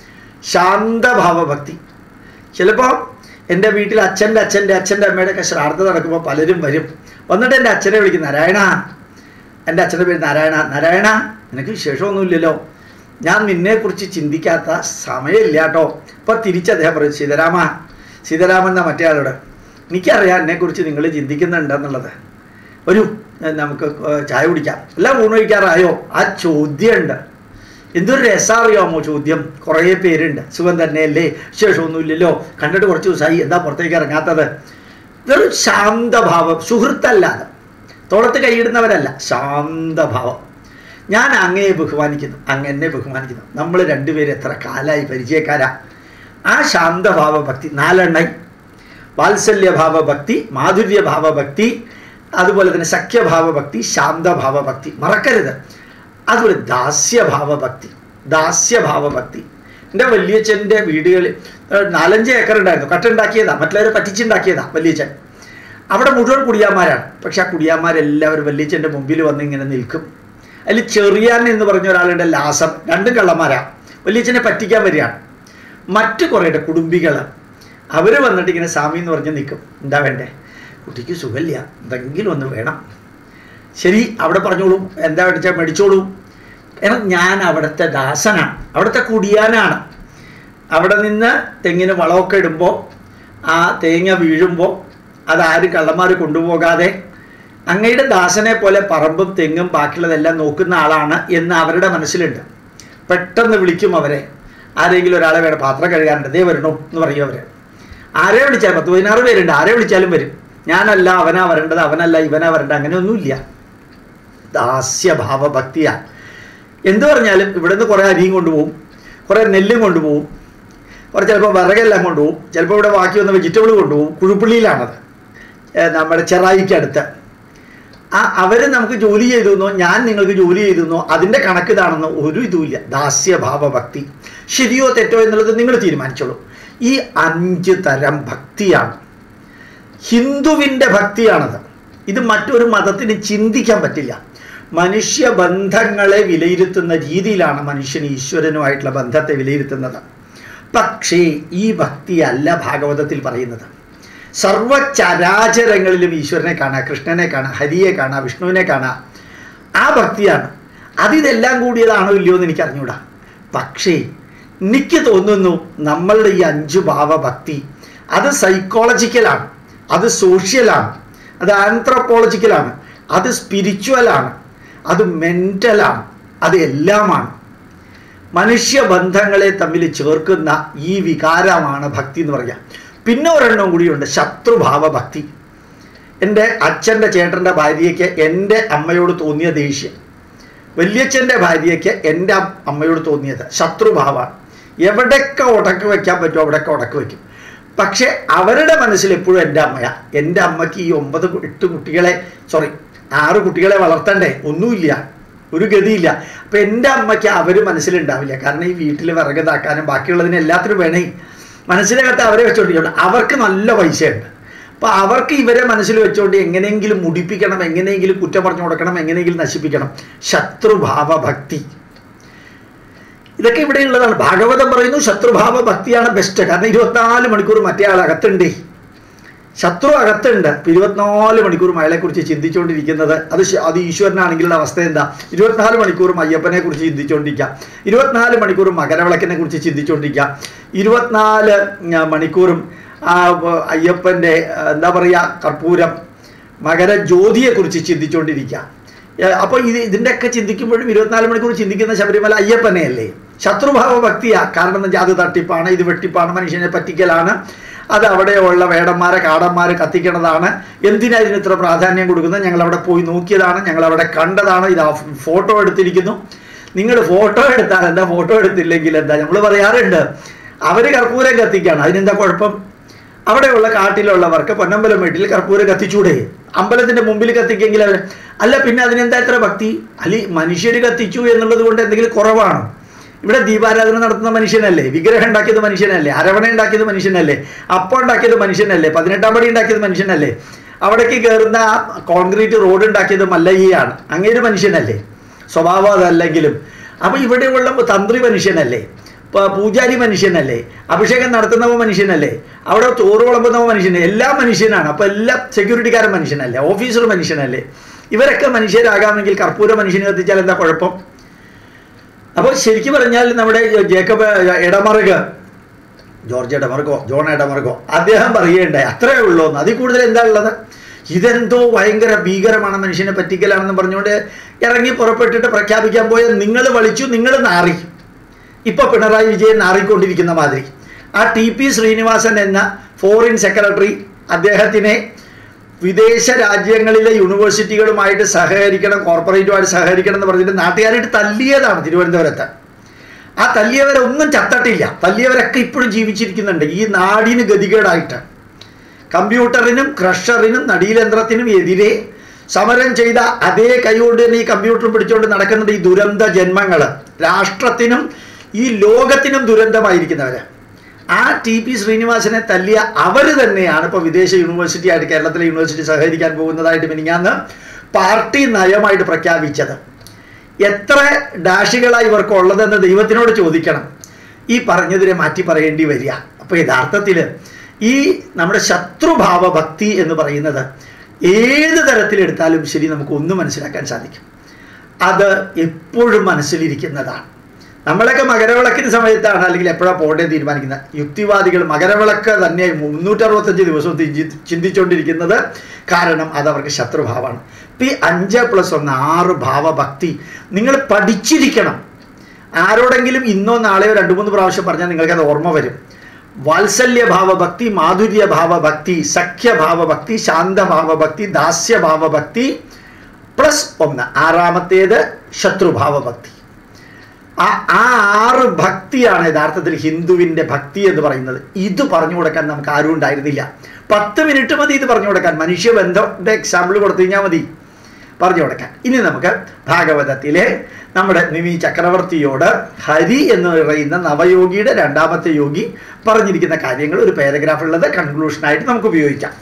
ശാന്തഭാവ ഭക്തി ചിലപ്പോൾ എൻ്റെ വീട്ടിൽ അച്ഛൻ്റെ അച്ഛൻ്റെ അച്ഛൻ്റെ അമ്മയുടെ ഒക്കെ ശ്രാദ്ധ നടക്കുമ്പോൾ പലരും വരും വന്നിട്ട് എൻ്റെ അച്ഛനെ വിളിക്കും നാരായണ എൻ്റെ അച്ഛൻ്റെ പേര് നാരായണ നാരായണ നിനക്ക് വിശേഷമൊന്നുമില്ലല്ലോ ഞാൻ നിന്നെക്കുറിച്ച് ചിന്തിക്കാത്ത സമയമില്ല കേട്ടോ അപ്പോൾ തിരിച്ച് അദ്ദേഹം പറയും സീതാരാമ സീതാരാമൻ എന്ന മറ്റേ ആളോട് എനിക്കറിയാം എന്നെക്കുറിച്ച് നിങ്ങൾ ചിന്തിക്കുന്നുണ്ടെന്നുള്ളത് ഒരു ഏഹ്, നമുക്ക് ഏഹ്, ചായ കുടിക്കാം എല്ലാം ഊണ് കഴിക്കാറായോ ആ ചോദ്യമുണ്ട് എന്തൊരു രസമറിയാമോ ചോദ്യം കുറേ പേരുണ്ട് സുഖം തന്നെയല്ലേ വിശേഷമൊന്നുമില്ലല്ലോ കണ്ടിട്ട് കുറച്ച് ദിവസമായി എന്താ പുറത്തേക്ക് ഇറങ്ങാത്തത് ഇതൊരു ശാന്തഭാവം സുഹൃത്തല്ലാതെ തോളത്ത് കൈയിടുന്നവരല്ല ശാന്തഭാവം ഞാൻ അങ്ങയെ ബഹുമാനിക്കുന്നു അങ്ങ് എന്നെ ബഹുമാനിക്കുന്നു നമ്മൾ രണ്ടുപേരും എത്ര കാലമായി പരിചയക്കാരാ ആ ശാന്തഭാവ ഭക്തി നാലെണ്ണായി വാത്സല്യഭാവ ഭക്തി മാധുര്യഭാവ ഭക്തി അതുപോലെ തന്നെ സഖ്യഭാവ ഭക്തി ശാന്തഭാവ ഭക്തി മറക്കരുത് അതുപോലെ ദാസ്യഭാവ ഭക്തി ദാസ്യഭാവ ഭക്തി എൻ്റെ വല്യച്ഛൻ്റെ വീടുകളിൽ ഏഹ്, നാലഞ്ച് ഏക്കർ ഉണ്ടായിരുന്നു കട്ടുണ്ടാക്കിയതാ മറ്റുള്ളവരെ പറ്റിച്ചുണ്ടാക്കിയതാ വല്യച്ഛൻ അവിടെ മുഴുവൻ കുടിയാന്മാരാണ് പക്ഷെ ആ കുടിയാന്മാരെല്ലാവരും വല്യച്ഛൻ്റെ മുമ്പിൽ വന്ന് ഇങ്ങനെ നിൽക്കും അതിൽ ചെറിയാൻ എന്ന് പറഞ്ഞ ഒരാളുടെ ലാസം രണ്ടും കള്ളന്മാരാ വല്യച്ഛനെ പറ്റിക്കാൻ വരികയാണ് മറ്റു കുറേ കുടുംബികൾ അവർ വന്നിട്ട് ഇങ്ങനെ സ്വാമി എന്ന് പറഞ്ഞ് നിൽക്കും എന്താ വേണ്ടേ കുട്ടിക്ക് സുഖമില്ല എന്തെങ്കിലും ഒന്ന് വേണം ശരി അവിടെ പറഞ്ഞോളൂ എന്താ മേടിച്ചാൽ മേടിച്ചോളൂ കാരണം ഞാൻ അവിടുത്തെ ദാസനാണ് അവിടുത്തെ കുടിയാനാണ് അവിടെ നിന്ന് തെങ്ങിന് വളമൊക്കെ ഇടുമ്പോൾ ആ തേങ്ങ വീഴുമ്പോൾ അതാരും കള്ളന്മാർ കൊണ്ടുപോകാതെ അങ്ങയുടെ ദാസനെ പോലെ പറമ്പും തെങ്ങും ബാക്കിയുള്ളതെല്ലാം നോക്കുന്ന ആളാണ് എന്ന് അവരുടെ മനസ്സിലുണ്ട് പെട്ടെന്ന് വിളിക്കും അവരെ ആരെങ്കിലും ഒരാളെ വേണം പാത്രം കഴുകാനുണ്ട് ദേ വരണോ എന്ന് പറയും അവർ ആരെ വിളിച്ചാൽ പത്ത് പതിനാറ് പേരുണ്ട് ആരെ വിളിച്ചാലും വരും ഞാനല്ല അവനാ വരേണ്ടത് അവനല്ല ഇവനാ വരേണ്ടത് അങ്ങനെയൊന്നുമില്ല ദാസ്യഭാവ ഭക്തിയാണ് എന്ത് പറഞ്ഞാലും ഇവിടെ നിന്ന് കുറേ അരിയും കൊണ്ടുപോകും കുറേ നെല്ലും കൊണ്ടുപോകും കുറേ ചിലപ്പോൾ വിറകെല്ലാം കൊണ്ടുപോകും ചിലപ്പോൾ ഇവിടെ ബാക്കി വന്ന വെജിറ്റബിൾ കൊണ്ടുപോകും കുഴുപ്പള്ളിയിലാണത് ഏ, നമ്മുടെ ചെറായിക്ക് അടുത്ത് ആ അവർ നമുക്ക് ജോലി ചെയ്തു ഞാൻ നിങ്ങൾക്ക് ജോലി ചെയ്തു അതിൻ്റെ കണക്ക് ഇതാണെന്നോ ഒരു ഇതുമില്ല ദാസ്യഭാവ ഭക്തി ശരിയോ തെറ്റോ എന്നുള്ളത് നിങ്ങൾ തീരുമാനിച്ചോളൂ ഈ അഞ്ച് തരം ഭക്തിയാണ് ഹിന്ദുവിൻ്റെ ഭക്തിയാണത് ഇത് മറ്റൊരു മതത്തിന് ചിന്തിക്കാൻ പറ്റില്ല മനുഷ്യ ബന്ധങ്ങളെ വിലയിരുത്തുന്ന രീതിയിലാണ് മനുഷ്യൻ ഈശ്വരനുമായിട്ടുള്ള ബന്ധത്തെ വിലയിരുത്തുന്നത് പക്ഷേ ഈ ഭക്തിയല്ല ഭാഗവതത്തിൽ പറയുന്നത് സർവചരാചരങ്ങളിലും ഈശ്വരനെ കാണാം കൃഷ്ണനെ കാണാം ഹരിയെ കാണാം വിഷ്ണുവിനെ കാണാം ആ ഭക്തിയാണ് അതിതെല്ലാം കൂടിയതാണോ ഇല്ലയോ എന്ന് എനിക്ക് അറിഞ്ഞൂടാ പക്ഷേ എനിക്ക് തോന്നുന്നു നമ്മളുടെ ഈ അഞ്ചു ഭാവ ഭക്തി അത് സൈക്കോളജിക്കലാണ് അത് സോഷ്യലാണ് അത് ആന്ത്രപ്പോളജിക്കലാണ് അത് സ്പിരിച്വലാണ് അത് മെൻ്റലാണ് അത് എല്ലാമാണ് മനുഷ്യബന്ധങ്ങളെ തമ്മിൽ ചേർക്കുന്ന ഈ വികാരമാണ് ഭക്തി എന്ന് പറയാം പിന്നെ ഒരെണ്ണം കൂടിയുണ്ട് ശത്രുഭാവ ഭക്തി എൻ്റെ അച്ഛൻ്റെ ചേട്ടൻ്റെ ഭാര്യയ്ക്ക് എൻ്റെ അമ്മയോട് തോന്നിയ ദേഷ്യം വല്യച്ഛൻ്റെ ഭാര്യയ്ക്ക് എൻ്റെ അം- അമ്മയോട് തോന്നിയത് ശത്രുഭാവമാണ് എവിടെയൊക്കെ ഉടക്ക് വയ്ക്കാൻ പറ്റുമോ അവിടെയൊക്കെ ഉടക്ക് വയ്ക്കും പക്ഷേ അവരുടെ മനസ്സിൽ എപ്പോഴും എൻ്റെ അമ്മയാ എൻ്റെ അമ്മയ്ക്ക് ഈ ഒമ്പത് കു- എട്ട് കുട്ടികളെ സോറി ആറ് കുട്ടികളെ വളർത്തണ്ടേ ഒന്നുമില്ല ഒരു ഗതിയില്ല അപ്പം എൻ്റെ അമ്മയ്ക്ക് അവർ മനസ്സിലുണ്ടാവില്ല കാരണം ഈ വീട്ടിൽ വിറകതാക്കാനും ബാക്കിയുള്ളതിന് എല്ലാത്തിനും വേണേ മനസ്സിനകത്ത് അവരെ വെച്ചോണ്ടിരിക്കണം അവർക്ക് നല്ല പൈസയുണ്ട് അപ്പോൾ അവർക്ക് ഇവരെ മനസ്സിൽ വെച്ചുകൊണ്ട് എങ്ങനെയെങ്കിലും മുടിപ്പിക്കണം എങ്ങനെയെങ്കിലും കുറ്റം പറഞ്ഞു കൊടുക്കണം എങ്ങനെയെങ്കിലും നശിപ്പിക്കണം ശത്രുഭാവ ഭക്തി ഇതൊക്കെ ഇവിടെ ഉള്ളതാണ് ഭാഗവതം പറയുന്നു ശത്രുഭാവ ഭക്തിയാണ് ബെസ്റ്റ് കാരണം ഇരുപത്തിനാല് മണിക്കൂർ മറ്റേ ആൾ അകത്തുണ്ടേ ശത്രു അകത്തുണ്ട് ഇപ്പൊ ഇരുപത്തിനാല് മണിക്കൂറും അയാളെക്കുറിച്ച് ചിന്തിച്ചുകൊണ്ടിരിക്കുന്നത് അത് ശ- അത് ഈശ്വരനാണെങ്കിലുള്ള അവസ്ഥ എന്താ ഇരുപത്തിനാല് മണിക്കൂറും അയ്യപ്പനെ കുറിച്ച് ചിന്തിച്ചുകൊണ്ടിരിക്കുക ഇരുപത്തിനാല് മണിക്കൂറും മകരവിളക്കിനെ കുറിച്ച് ചിന്തിച്ചുകൊണ്ടിരിക്കുക ഇരുപത്തിനാല് ഉം, മണിക്കൂറും ആ വ- അയ്യപ്പൻ്റെ ആ, എന്താ പറയുക കർപ്പൂരം മകരജ്യോതിയെക്കുറിച്ച് ചിന്തിച്ചുകൊണ്ടിരിക്കുക അപ്പോൾ ഇത് ഇതിൻ്റെയൊക്കെ ചിന്തിക്കുമ്പോഴും ഇരുപത്തിനാല് മണിക്കൂർ ചിന്തിക്കുന്ന ശബരിമല അയ്യപ്പനെയല്ലേ ശത്രുഭാവ ഭക്തിയാ കാരണം എന്ന് വെച്ചാൽ അത് തട്ടിപ്പാണ് ഇത് വെട്ടിപ്പാണ് മനുഷ്യനെ പറ്റിക്കലാണ് അത് അവിടെയുള്ള വേടന്മാരെ കാടന്മാരെ കത്തിക്കണതാണ് എന്തിനാ ഇതിന് ഇത്ര പ്രാധാന്യം കൊടുക്കുന്നത് ഞങ്ങൾ അവിടെ പോയി നോക്കിയതാണ് ഞങ്ങൾ അവിടെ കണ്ടതാണ് ഇത് ആ ഫോട്ടോ എടുത്തിരിക്കുന്നു നിങ്ങൾ ഫോട്ടോ എടുത്താൽ എന്താ ഫോട്ടോ എടുത്തില്ലെങ്കിൽ എന്താ നമ്മൾ പറയാറുണ്ട് അവർ കർപ്പൂരം കത്തിക്കാണ് അതിനെന്താ കുഴപ്പം അവിടെയുള്ള കാട്ടിലുള്ളവർക്ക് പൊന്നമ്പലം വീട്ടിൽ കർപ്പൂരം കത്തിച്ചൂടെ അമ്പലത്തിന്റെ മുമ്പിൽ കത്തിക്കെങ്കിൽ അവർ അല്ല പിന്നെ അതിനെന്താ ഇത്ര ഭക്തി അല്ലെ മനുഷ്യർ കത്തിച്ചു എന്നുള്ളത് കൊണ്ട് എന്തെങ്കിലും കുറവാണോ ഇവിടെ ദീപാരാധന നടത്തുന്ന മനുഷ്യനല്ലേ വിഗ്രഹം ഉണ്ടാക്കിയത് മനുഷ്യനല്ലേ അരവണ ഉണ്ടാക്കിയത് മനുഷ്യനല്ലേ അപ്പം ഉണ്ടാക്കിയത് മനുഷ്യനല്ലേ പതിനെട്ടാം പടി ഉണ്ടാക്കിയത് മനുഷ്യനല്ലേ അവിടേക്ക് കയറുന്ന ആ കോൺക്രീറ്റ് റോഡ് ഉണ്ടാക്കിയത് മല്ലയ്യയാണ് അങ്ങേര് മനുഷ്യനല്ലേ സ്വഭാവം അതല്ലെങ്കിലും അപ്പൊ ഇവിടെയുള്ള തന്ത്രി മനുഷ്യനല്ലേ പ- പൂജാരി മനുഷ്യനല്ലേ അഭിഷേകം നടത്തുന്നവ മനുഷ്യനല്ലേ അവിടെ ചോറ് വിളമ്പുന്നവ മനുഷ്യനെ എല്ലാം മനുഷ്യനാണ് അപ്പൊ എല്ലാം സെക്യൂരിറ്റിക്കാരൻ മനുഷ്യനല്ലേ ഓഫീസർ മനുഷ്യനല്ലേ ഇവരൊക്കെ മനുഷ്യരാകാമെങ്കിൽ കർപ്പൂര മനുഷ്യനെ കത്തിച്ചാൽ എന്താ കുഴപ്പം അപ്പോൾ ശരിക്കും പറഞ്ഞാൽ നമ്മുടെ ജേക്കബ് ഇടമറുക ജോർജ് ഇടമറുകോ ജോൺ ഇടമറുകോ അദ്ദേഹം പറയുകയുണ്ടായി അത്രേ ഉള്ളൂ എന്ന് അതിൽ കൂടുതൽ എന്താ ഉള്ളത് ഇതെന്തോ ഭയങ്കര ഭീകരമാണ് മനുഷ്യനെ പറ്റിക്കലാണെന്ന് പറഞ്ഞുകൊണ്ട് ഇറങ്ങി പുറപ്പെട്ടിട്ട് പ്രഖ്യാപിക്കാൻ പോയ നിങ്ങൾ വലിച്ചു നിങ്ങൾ നാറി ഇപ്പൊ പിണറായി വിജയൻ നാറിക്കൊണ്ടിരിക്കുന്ന മാതിരി ആ ടി പി ശ്രീനിവാസൻ എന്ന ഫോറിൻ സെക്രട്ടറി അദ്ദേഹത്തിനെ വിദേശ രാജ്യങ്ങളിലെ യൂണിവേഴ്സിറ്റികളുമായിട്ട് സഹകരിക്കണം കോർപ്പറേറ്റുമായിട്ട് സഹകരിക്കണം എന്ന് പറഞ്ഞിട്ട് നാട്ടുകാരായിട്ട് തല്ലിയതാണ് തിരുവനന്തപുരത്ത് ആ തല്ലിയവരൊന്നും ചത്തട്ടില്ല തല്ലിയവരൊക്കെ ഇപ്പോഴും ജീവിച്ചിരിക്കുന്നുണ്ട് ഈ നാടിന് ഗതികേടായിട്ട് കമ്പ്യൂട്ടറിനും ക്രഷറിനും നടീലന്ത്രത്തിനും എതിരെ സമരം ചെയ്ത അതേ കൈകൊണ്ട് തന്നെ ഈ കമ്പ്യൂട്ടർ പിടിച്ചുകൊണ്ട് നടക്കുന്നത് ഈ ദുരന്ത ജന്മങ്ങൾ രാഷ്ട്രത്തിനും ഈ ലോകത്തിനും ദുരന്തമായിരിക്കുന്നവര് ആ ടി പി ശ്രീനിവാസനെ തല്ലിയ അവർ തന്നെയാണ് ഇപ്പോൾ വിദേശ യൂണിവേഴ്സിറ്റി ആയിട്ട് കേരളത്തിലെ യൂണിവേഴ്സിറ്റി സഹകരിക്കാൻ പോകുന്നതായിട്ട് മിനിങ്ങാന്ന് പാർട്ടി നയമായിട്ട് പ്രഖ്യാപിച്ചത് എത്ര ഡാഷികളായി ഇവർക്ക് ഉള്ളതെന്ന് ദൈവത്തിനോട് ചോദിക്കണം ഈ പറഞ്ഞതിനെ മാറ്റി പറയേണ്ടി വരിക അപ്പോൾ യഥാർത്ഥത്തിൽ ഈ നമ്മുടെ ശത്രുഭാവ ഭക്തി എന്ന് പറയുന്നത് ഏത് തരത്തിലെടുത്താലും ശരി നമുക്ക് ഒന്നും മനസ്സിലാക്കാൻ സാധിക്കും അത് എപ്പോഴും മനസ്സിലിരിക്കുന്നതാണ് നമ്മളൊക്കെ മകരവിളക്കിന് സമയത്താണ് അല്ലെങ്കിൽ എപ്പോഴാണ് പോകേണ്ടത് തീരുമാനിക്കുന്നത് യുക്തിവാദികൾ മകരവിളക്ക് തന്നെ മുന്നൂറ്ററുപത്തഞ്ച് ദിവസവും ചിന്തി- ചിന്തിച്ചുകൊണ്ടിരിക്കുന്നത് കാരണം അത് അവർക്ക് ശത്രുഭാവമാണ് ഇപ്പം ഈ അഞ്ച് പ്ലസ് ഒന്ന് ആറ് ഭാവഭക്തി നിങ്ങൾ പഠിച്ചിരിക്കണം ആരോടെങ്കിലും ഇന്നോ നാളെയോ രണ്ട് മൂന്ന് പ്രാവശ്യം പറഞ്ഞാൽ നിങ്ങൾക്ക് അത് ഓർമ്മ വരും വാത്സല്യ ഭാവഭക്തി മാധുര്യ ഭാവഭക്തി സഖ്യ ഭാവഭക്തി ശാന്ത ഭാവഭക്തി ദാസ്യ ഭാവഭക്തി പ്ലസ് ഒന്ന് ആറാമത്തേത് ശത്രുഭാവഭക്തി ആ ആ ആറ് ഭക്തിയാണ് യഥാർത്ഥത്തിൽ ഹിന്ദുവിൻ്റെ ഭക്തി എന്ന് പറയുന്നത് ഇത് പറഞ്ഞു കൊടുക്കാൻ നമുക്ക് ആരും ഉണ്ടായിരുന്നില്ല പത്ത് മിനിറ്റ് മതി ഇത് പറഞ്ഞു കൊടുക്കാൻ മനുഷ്യബന്ധയുടെ എക്സാമ്പിൾ കൊടുത്തു കഴിഞ്ഞാൽ മതി പറഞ്ഞു കൊടുക്കാൻ ഇനി നമുക്ക് ഭാഗവതത്തിലെ നമ്മുടെ നിമി ചക്രവർത്തിയോട് ഹരി എന്ന് പറയുന്ന നവയോഗിയുടെ രണ്ടാമത്തെ യോഗി പറഞ്ഞിരിക്കുന്ന കാര്യങ്ങൾ ഒരു പാരഗ്രാഫ് ഉള്ളത് കൺക്ലൂഷനായിട്ട് നമുക്ക് ഉപയോഗിക്കാം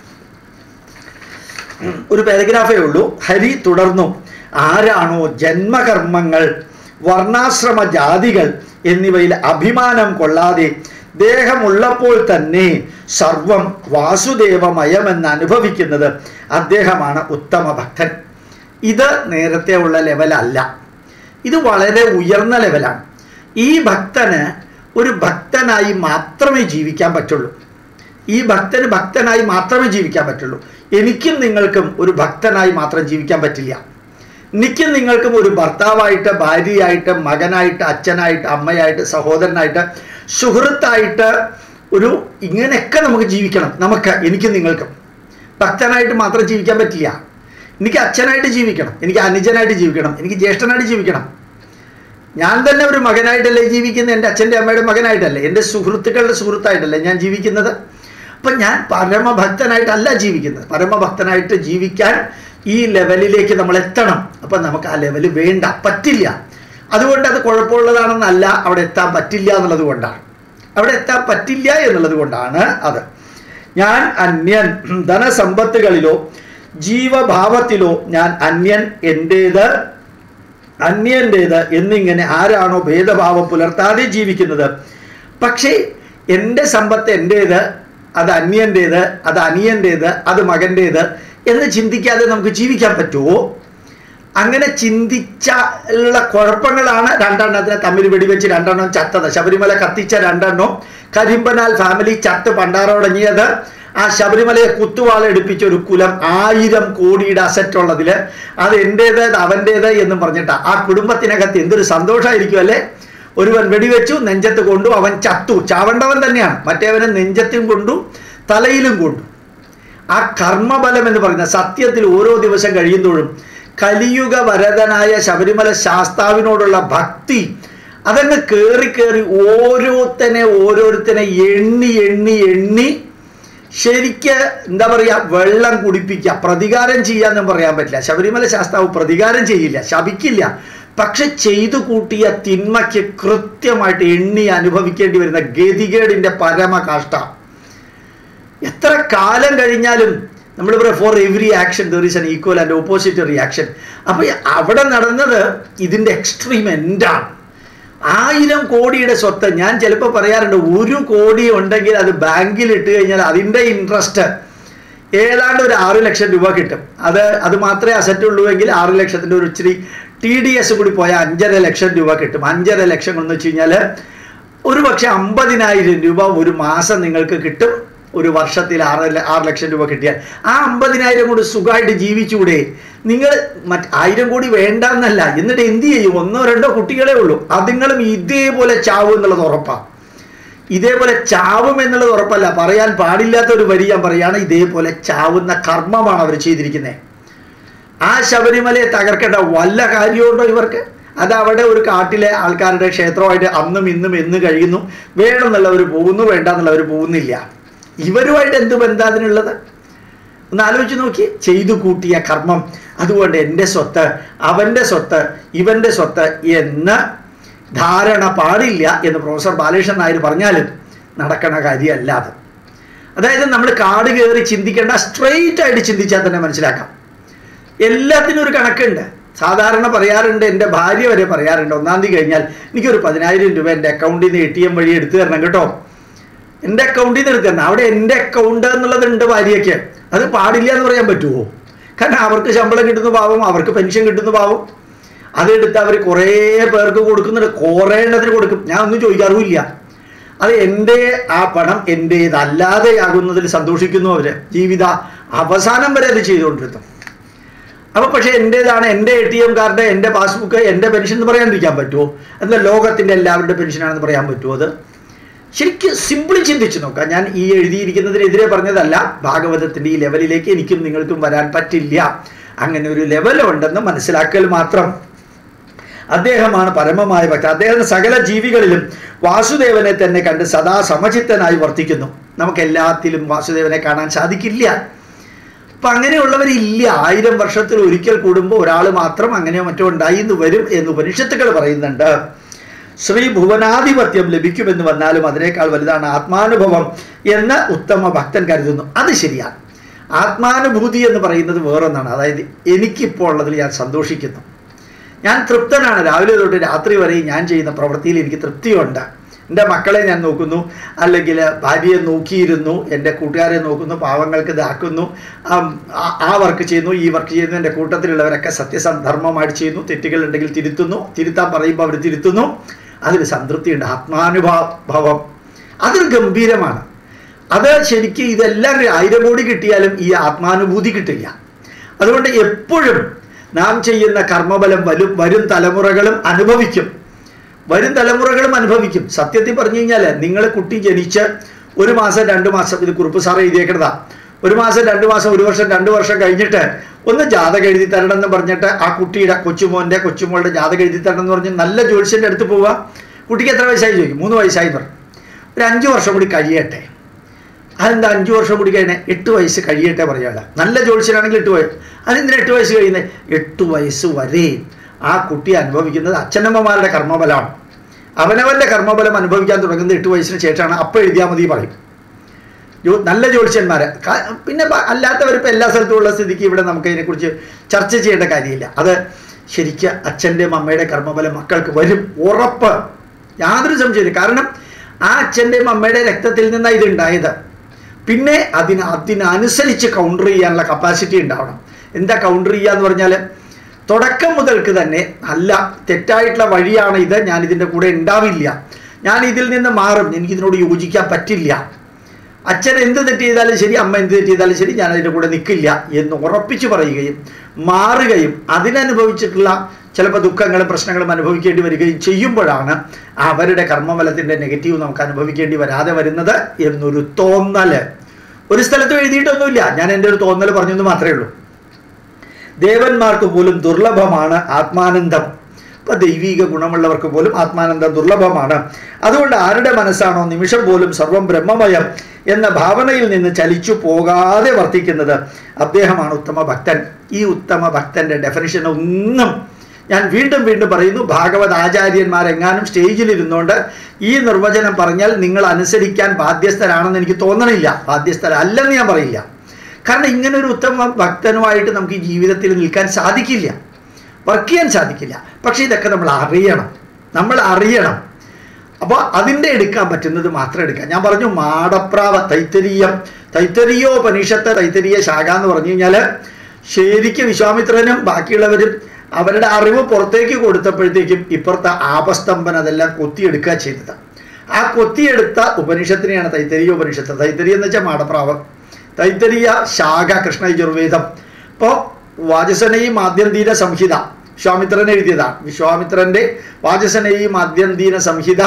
ഒരു പാരഗ്രാഫേ ഉള്ളൂ ഹരി തുടർന്നു ആരാണോ ജന്മകർമ്മങ്ങൾ വർണ്ണാശ്രമ ജാതികൾ എന്നിവയിൽ അഭിമാനം കൊള്ളാതെ ദേഹമുള്ളപ്പോൾ തന്നെ സർവം വാസുദേവമയമെന്ന് അനുഭവിക്കുന്നത് അദ്ദേഹമാണ് ഉത്തമ ഭക്തൻ ഇത് നേരത്തെ ഉള്ള ലെവലല്ല ഇത് വളരെ ഉയർന്ന ലെവലാണ് ഈ ഭക്തന് ഒരു ഭക്തനായി മാത്രമേ ജീവിക്കാൻ പറ്റുള്ളൂ ഈ ഭക്തന് ഭക്തനായി മാത്രമേ ജീവിക്കാൻ പറ്റുള്ളൂ എനിക്കും നിങ്ങൾക്കും ഒരു ഭക്തനായി മാത്രം ജീവിക്കാൻ പറ്റില്ല എനിക്കും നിങ്ങൾക്കും ഒരു ഭർത്താവായിട്ട് ഭാര്യയായിട്ട് മകനായിട്ട് അച്ഛനായിട്ട് അമ്മയായിട്ട് സഹോദരനായിട്ട് സുഹൃത്തായിട്ട് ഒരു ഇങ്ങനെയൊക്കെ നമുക്ക് ജീവിക്കണം നമുക്ക് എനിക്കും നിങ്ങൾക്കും ഭക്തനായിട്ട് മാത്രം ജീവിക്കാൻ പറ്റില്ല എനിക്ക് അച്ഛനായിട്ട് ജീവിക്കണം എനിക്ക് അനുജനായിട്ട് ജീവിക്കണം എനിക്ക് ജ്യേഷ്ഠനായിട്ട് ജീവിക്കണം ഞാൻ തന്നെ ഒരു മകനായിട്ടല്ലേ ജീവിക്കുന്നത് എൻ്റെ അച്ഛൻ്റെ അമ്മയുടെ മകനായിട്ടല്ലേ എൻ്റെ സുഹൃത്തുക്കളുടെ സുഹൃത്തായിട്ടല്ലേ ഞാൻ ജീവിക്കുന്നത് അപ്പം ഞാൻ പരമഭക്തനായിട്ടല്ല ജീവിക്കുന്നത് പരമഭക്തനായിട്ട് ജീവിക്കാൻ ഈ ലെവലിലേക്ക് നമ്മൾ എത്തണം അപ്പം നമുക്ക് ആ ലെവൽ വേണ്ട പറ്റില്ല അതുകൊണ്ട് അത് കുഴപ്പമുള്ളതാണെന്നല്ല അവിടെ എത്താൻ പറ്റില്ല എന്നുള്ളത് കൊണ്ടാണ് അവിടെ എത്താൻ പറ്റില്ല എന്നുള്ളത് കൊണ്ടാണ് അത് ഞാൻ അന്യൻ ധനസമ്പത്തുകളിലോ ജീവഭാവത്തിലോ ഞാൻ അന്യൻ എൻ്റേത് അന്യൻ്റേത് എന്നിങ്ങനെ ആരാണോ ഭേദഭാവം പുലർത്താതെ ജീവിക്കുന്നത് പക്ഷേ എൻ്റെ സമ്പത്ത് എൻ്റേത് അത് അന്യൻ്റേത് അത് അനിയൻ്റേത് അത് മകൻ്റേത് എന്ന് ചിന്തിക്കാതെ നമുക്ക് ജീവിക്കാൻ പറ്റുമോ അങ്ങനെ ചിന്തിച്ച ഉള്ള കുഴപ്പങ്ങളാണ് രണ്ടെണ്ണത്തിനെ തമ്മിൽ വെടിവെച്ച് രണ്ടെണ്ണം ചത്തത് ശബരിമല കത്തിച്ച രണ്ടെണ്ണം കരിമ്പനാൽ ഫാമിലി ചത്ത് പണ്ടാറോടങ്ങിയത് ആ ശബരിമലയെ കുത്തുവാള എടുപ്പിച്ച ഒരു കുലം ആയിരം കോടിയുടെ അസറ്റ് ഉള്ളതിൽ അത് എൻ്റേത് അത് അവൻ്റേത് എന്നും പറഞ്ഞിട്ടാ ആ കുടുംബത്തിനകത്ത് എന്തൊരു സന്തോഷമായിരിക്കും അല്ലേ ഒരുവൻ വെടിവെച്ചു നെഞ്ചത്ത് കൊണ്ടു അവൻ ചത്തു ചാവേണ്ടവൻ തന്നെയാണ് മറ്റേവനെ നെഞ്ചത്തും കൊണ്ടു തലയിലും കൊണ്ടു ആ കർമ്മബലം എന്ന് പറയുന്ന സത്യത്തിൽ ഓരോ ദിവസം കഴിയുമ്പോഴും കലിയുഗ വരദനായ ശബരിമല ശാസ്താവിനോടുള്ള ഭക്തി അതങ്ങ് കയറി കയറി ഓരോരുത്തനെ ഓരോരുത്തനെ എണ്ണി എണ്ണി എണ്ണി ശരിക്ക് എന്താ പറയുക വെള്ളം കുടിപ്പിക്കുക പ്രതികാരം ചെയ്യാന്നും പറയാൻ പറ്റില്ല ശബരിമല ശാസ്താവ് പ്രതികാരം ചെയ്യില്ല ശപിക്കില്ല പക്ഷെ ചെയ്തു കൂട്ടിയ തിന്മയ്ക്ക് കൃത്യമായിട്ട് എണ്ണി അനുഭവിക്കേണ്ടി വരുന്ന ഗതികേടിന്റെ പരമകാഷ്ട എത്ര കാലം കഴിഞ്ഞാലും നമ്മൾ പറയാം for every action there is an equal and opposite reaction അപ്പോൾ അവിടെ നടന്നത് ഇതിൻ്റെ എക്സ്ട്രീം എൻഡാണ് ആയിരം കോടിയുടെ സ്വത്ത് ഞാൻ ചിലപ്പോൾ പറയാറുണ്ട് ഒരു കോടി ഉണ്ടെങ്കിൽ അത് ബാങ്കിൽ ഇട്ട് കഴിഞ്ഞാൽ അതിൻ്റെ ഇൻട്രസ്റ്റ് ഏതാണ്ട് ഒരു ആറ് ലക്ഷം രൂപ കിട്ടും അത് അത് മാത്രമേ അസറ്റ് ഉള്ളൂ എങ്കിൽ ആറ് ലക്ഷത്തിൻ്റെ ഒരു ഇച്ചിരി ടി ഡി എസ് കൂടി പോയാൽ അഞ്ചര ലക്ഷം രൂപ കിട്ടും അഞ്ചര ലക്ഷം എന്ന് വെച്ച് കഴിഞ്ഞാൽ ഒരു പക്ഷേ അമ്പതിനായിരം രൂപ ഒരു മാസം നിങ്ങൾക്ക് കിട്ടും ഒരു വർഷത്തിൽ ആറ് ല- ആറ് ലക്ഷം രൂപ കിട്ടിയാൽ ആ അമ്പതിനായിരം കൊണ്ട് സുഖമായിട്ട് ജീവിച്ചൂടെ നിങ്ങൾ മറ്റ് ആയിരം കോടി വേണ്ട എന്നല്ല എന്നിട്ട് എന്ത് ചെയ്യും ഒന്നോ രണ്ടോ കുട്ടികളെ ഉള്ളൂ അതുങ്ങളും ഇതേപോലെ ചാവും എന്നുള്ളത് ഉറപ്പാണ് ഇതേപോലെ ചാവും എന്നുള്ളത് ഉറപ്പല്ല പറയാൻ പാടില്ലാത്ത ഒരു വരി ഞാൻ പറയാണ് ഇതേപോലെ ചാവുന്ന കർമ്മമാണ് അവർ ചെയ്തിരിക്കുന്നത് ആ ശബരിമലയെ തകർക്കേണ്ട വല്ല കാര്യമുണ്ടോ ഇവർക്ക് അത് അവിടെ ഒരു കാട്ടിലെ ആൾക്കാരുടെ ക്ഷേത്രമായിട്ട് അന്നും ഇന്നും എന്ന് കഴിയുന്നു വേണമെന്നുള്ളവർ പോകുന്നു വേണ്ട എന്നുള്ളവർ പോകുന്നില്ല ഇവരുമായിട്ട് എന്ത് ബന്ധം അതിനുള്ളത് ഒന്ന് ആലോചിച്ച് നോക്കി ചെയ്തു കൂട്ടിയ കർമ്മം അതുകൊണ്ട് എൻ്റെ സ്വത്ത് അവൻ്റെ സ്വത്ത് ഇവൻ്റെ സ്വത്ത് എന്ന് ധാരണ പാടില്ല എന്ന് പ്രൊഫസർ ബാലകൃഷ്ണൻ നായർ പറഞ്ഞാലും നടക്കണ കാര്യമല്ല അത് അതായത് നമ്മൾ കാട് കയറി ചിന്തിക്കേണ്ട സ്ട്രെയിറ്റ് ആയിട്ട് ചിന്തിച്ചാൽ തന്നെ മനസ്സിലാക്കാം എല്ലാത്തിനും ഒരു കണക്കുണ്ട് സാധാരണ പറയാറുണ്ട് എൻ്റെ ഭാര്യ വരെ പറയാറുണ്ട് ഒന്നാം തീയതി കഴിഞ്ഞാൽ എനിക്കൊരു പതിനായിരം രൂപ എൻ്റെ അക്കൗണ്ടിൽ നിന്ന് എ ടി എം വഴി എടുത്തു തരണം കേട്ടോ എൻ്റെ അക്കൗണ്ടിൽ നിന്ന് എടുക്കണം അവിടെ എൻ്റെ അക്കൗണ്ട് എന്നുള്ളതുണ്ട് ഭാര്യയ്ക്ക് അത് പാടില്ല എന്ന് പറയാൻ പറ്റുമോ കാരണം അവർക്ക് ശമ്പളം കിട്ടുന്ന പാവം അവർക്ക് പെൻഷൻ കിട്ടുന്ന പാവം അതെടുത്ത് അവർ കുറേ പേർക്ക് കൊടുക്കുന്നുണ്ട് കുറേ എണ്ണത്തിന് കൊടുക്കും ഞാൻ ഒന്നും ചോദിക്കാറുമില്ല അത് എൻ്റെ ആ പണം എൻ്റേതല്ലാതെയാകുന്നതിൽ സന്തോഷിക്കുന്നു അവർ ജീവിത അവസാനം വരെ അത് ചെയ്തുകൊണ്ടിരുന്നു അപ്പൊ പക്ഷെ എൻ്റെതാണ് എൻ്റെ എ ടി എം കാർഡ് എൻ്റെ പാസ്ബുക്ക് എൻ്റെ പെൻഷൻ എന്ന് പറയാണ്ടിരിക്കാൻ പറ്റുമോ എന്നാൽ ലോകത്തിൻ്റെ എല്ലാവരുടെ പെൻഷനാണെന്ന് പറയാൻ പറ്റുമോ അത് ശരിക്കും സിമ്പിളി ചിന്തിച്ചു നോക്കാം ഞാൻ ഈ എഴുതിയിരിക്കുന്നതിനെതിരെ പറഞ്ഞതല്ല ഭാഗവതത്തിൻ്റെ ഈ ലെവലിലേക്ക് എനിക്കും നിങ്ങൾക്കും വരാൻ പറ്റില്ല അങ്ങനെ ഒരു ലെവലുണ്ടെന്ന് മനസ്സിലാക്കൽ മാത്രം അദ്ദേഹമാണ് പരമമായ ഭക്തൻ അദ്ദേഹം സകല ജീവികളിലും വാസുദേവനെ തന്നെ കണ്ട് സദാ സമചിത്തനായി വർത്തിക്കുന്നു നമുക്ക് എല്ലാത്തിലും വാസുദേവനെ കാണാൻ സാധിക്കില്ല അപ്പൊ അങ്ങനെയുള്ളവരില്ല ആയിരം വർഷത്തിൽ ഒരിക്കൽ കൂടുമ്പോൾ ഒരാൾ മാത്രം അങ്ങനെയോ മറ്റോ ഉണ്ടായി എന്ന് വരും എന്ന് ഉപനിഷത്തുക്കൾ പറയുന്നുണ്ട് ശ്രീ ഭുവനാധിപത്യം ലഭിക്കുമെന്ന് വന്നാലും അതിനേക്കാൾ വലുതാണ് ആത്മാനുഭവം എന്ന് ഉത്തമ ഭക്തൻ കരുതുന്നു അത് ശരിയാണ് ആത്മാനുഭൂതി എന്ന് പറയുന്നത് വേറൊന്നാണ് അതായത് എനിക്കിപ്പോൾ ഉള്ളതിൽ ഞാൻ സന്തോഷിക്കുന്നു ഞാൻ തൃപ്തനാണ് രാവിലെ തൊട്ട് രാത്രി വരെ ഞാൻ ചെയ്യുന്ന പ്രവൃത്തിയിൽ എനിക്ക് തൃപ്തിയുണ്ട് എൻ്റെ മക്കളെ ഞാൻ നോക്കുന്നു അല്ലെങ്കിൽ ഭാര്യയെ നോക്കിയിരുന്നു എൻ്റെ കൂട്ടുകാരെ നോക്കുന്നു പാവങ്ങൾക്ക് ഇതാക്കുന്നു ആം, ആ- ആ വർക്ക് ചെയ്യുന്നു ഈ വർക്ക് ചെയ്യുന്നു എൻ്റെ കൂട്ടത്തിലുള്ളവരൊക്കെ സത്യസന്ധർമ്മമായിട്ട് ചെയ്യുന്നു തെറ്റുകളുണ്ടെങ്കിൽ തിരുത്തുന്നു തിരുത്താൻ പറയുമ്പോൾ അവർ തിരുത്തുന്നു അതിൽ സംതൃപ്തിയുണ്ട് ആത്മാനുഭാവം അതൊരു ഗംഭീരമാണ് അത് ശരിക്കും ഇതെല്ലാം ഒരു ആയിരം കോടി കിട്ടിയാലും ഈ ആത്മാനുഭൂതി കിട്ടില്ല അതുകൊണ്ട് എപ്പോഴും നാം ചെയ്യുന്ന കർമ്മബലം വരും വരും തലമുറകളും അനുഭവിക്കും വരും തലമുറകളും അനുഭവിക്കും സത്യത്തിൽ പറഞ്ഞു കഴിഞ്ഞാൽ നിങ്ങളെ കുട്ടി ജനിച്ച് ഒരു മാസം രണ്ട് മാസം ഇത് കുറുപ്പ് സാറ് എഴുതിയേക്കണതാ ഒരു മാസം രണ്ട് മാസം ഒരു വർഷം രണ്ട് വർഷം കഴിഞ്ഞിട്ട് ഒന്ന് ജാതകം എഴുതി തരണം എന്ന് പറഞ്ഞിട്ട് ആ കുട്ടിയുടെ കൊച്ചുമോൻ്റെ കൊച്ചുമോളുടെ ജാതകം എഴുതി തരണം എന്ന് പറഞ്ഞ് നല്ല ജ്യോത്സ്യൻ്റെ അടുത്ത് പോവുക കുട്ടിക്ക് എത്ര വയസ്സായി ചോദിക്കും മൂന്ന് വയസ്സായി എന്ന് പറഞ്ഞു ഒരു അഞ്ച് വർഷം കൂടി കഴിയട്ടെ അതെന്താ അഞ്ച് വർഷം കൂടി കഴിഞ്ഞാൽ എട്ട് വയസ്സ് കഴിയട്ടെ പറയാല്ല നല്ല ജോത്സ്യനാണെങ്കിൽ എട്ട് വയസ്സ് അതെന്തിനാ എട്ട് വയസ്സ് കഴിയുന്നത് എട്ട് വയസ്സ് വരെ ആ കുട്ടി അനുഭവിക്കുന്നത് അച്ഛനമ്മമാരുടെ കർമ്മബലമാണ് അവനവൻ്റെ കർമ്മബലം അനുഭവിക്കാൻ തുടങ്ങുന്നത് എട്ട് വയസ്സിന് ശേഷമാണ് അപ്പം എഴുതിയാൽ മതി പറയും ജോ- നല്ല ജ്യോത്സ്യന്മാരെ ക- പിന്നെ ബ- അല്ലാത്തവരിപ്പോൾ എല്ലാ സ്ഥലത്തും ഉള്ള സ്ഥിതിക്ക് ഇവിടെ നമുക്ക് ഇതിനെക്കുറിച്ച് ചർച്ച ചെയ്യേണ്ട കാര്യമില്ല അത് ശരിക്കും അച്ഛൻ്റെയും അമ്മയുടെ കർമ്മബലം മക്കൾക്ക് വരും ഉറപ്പ് യാതൊരു സംശയമില്ല കാരണം ആ അച്ഛൻ്റെയും അമ്മയുടെ രക്തത്തിൽ നിന്നാണ് ഇത് ഉണ്ടായത് പിന്നെ അതിന് അതിനനുസരിച്ച് കൗണ്ടർ ചെയ്യാനുള്ള കപ്പാസിറ്റി ഉണ്ടാവണം എന്താ കൗണ്ടർ ചെയ്യുക എന്ന് പറഞ്ഞാൽ തുടക്കം മുതൽക്ക് തന്നെ നല്ല തെറ്റായിട്ടുള്ള വഴിയാണ് ഇത് ഞാൻ ഇതിൻ്റെ കൂടെ ഉണ്ടാവില്ല ഞാൻ ഇതിൽ നിന്ന് മാറും എനിക്കിതിനോട് യോജിക്കാൻ പറ്റില്ല അച്ഛൻ എന്ത് തെറ്റ് ചെയ്താലും ശരി അമ്മ എന്ത് തെറ്റ് ചെയ്താലും ശരി ഞാൻ അതിൻ്റെ കൂടെ നിൽക്കില്ല എന്ന് ഉറപ്പിച്ചു പറയുകയും മാറുകയും അതിനനുഭവിച്ചിട്ടുള്ള ചിലപ്പോൾ ദുഃഖങ്ങളും പ്രശ്നങ്ങളും അനുഭവിക്കേണ്ടി വരികയും ചെയ്യുമ്പോഴാണ് അവരുടെ കർമ്മഫലത്തിൻ്റെ നെഗറ്റീവ് നമുക്ക് അനുഭവിക്കേണ്ടി വരാതെ വരുന്നത് എന്നൊരു തോന്നല് ഒരു സ്ഥലത്തും എഴുതിയിട്ടൊന്നുമില്ല ഞാൻ എൻ്റെ ഒരു തോന്നൽ പറഞ്ഞെന്ന് മാത്രമേ ഉള്ളൂ ദേവന്മാർക്ക് പോലും ദുർലഭമാണ് ആത്മാനന്ദം ഇപ്പൊ ദൈവീക ഗുണമുള്ളവർക്ക് പോലും ആത്മാനന്ദം ദുർലഭമാണ് അതുകൊണ്ട് ആരുടെ മനസ്സാണോ നിമിഷം പോലും സർവം ബ്രഹ്മമയം എന്ന ഭാവനയിൽ നിന്ന് ചലിച്ചു പോകാതെ വർത്തിക്കുന്നത് അദ്ദേഹമാണ് ഉത്തമ ഭക്തൻ ഈ ഉത്തമ ഭക്തന്റെ ഡെഫിനിഷൻ ഒന്നും ഞാൻ വീണ്ടും വീണ്ടും പറയുന്നു ഭാഗവത് ആചാര്യന്മാരെങ്ങാനും സ്റ്റേജിൽ ഇരുന്നുകൊണ്ട് ഈ നിർവചനം പറഞ്ഞാൽ നിങ്ങൾ അനുസരിക്കാൻ ബാധ്യസ്ഥരാണെന്ന് എനിക്ക് തോന്നണില്ല ബാധ്യസ്ഥരല്ലെന്ന് ഞാൻ പറയില്ല കാരണം ഇങ്ങനെ ഒരു ഉത്തമ ഭക്തനുമായിട്ട് നമുക്ക് ഈ ജീവിതത്തിൽ നിൽക്കാൻ സാധിക്കില്ല വർക്ക് ചെയ്യാൻ സാധിക്കില്ല പക്ഷേ ഇതൊക്കെ നമ്മൾ അറിയണം നമ്മൾ അറിയണം അപ്പോൾ അതിൻ്റെ എടുക്കാൻ പറ്റുന്നത് മാത്രം എടുക്കാം ഞാൻ പറഞ്ഞു മാടപ്രാവ തൈത്തരീയം തൈത്തരീയോപനിഷത്ത് തൈത്തരീയ ശാഖ എന്ന് പറഞ്ഞു കഴിഞ്ഞാൽ ശരിക്കും വിശ്വാമിത്രനും ബാക്കിയുള്ളവരും അവരുടെ അറിവ് പുറത്തേക്ക് കൊടുത്തപ്പോഴത്തേക്കും ഇപ്പുറത്തെ ആപസ്തംഭൻ അതെല്ലാം കൊത്തിയെടുക്കുക ചെയ്തത് ആ കൊത്തിയെടുത്ത ഉപനിഷത്തിനെയാണ് തൈത്തരീയ ഉപനിഷത്ത് തൈത്തരീയ എന്ന് വെച്ചാൽ മാടപ്രാവം തൈത്തരീയ ശാഖ കൃഷ്ണ യജുർവേദം ഇപ്പോൾ വാചസനയി മാധ്യന്തീന സംഹിത വിശ്വാമിത്രൻ എഴുതിയതാണ് വിശ്വാമിത്രന്റെ വാചസനയി മാധ്യന്തീന സംഹിത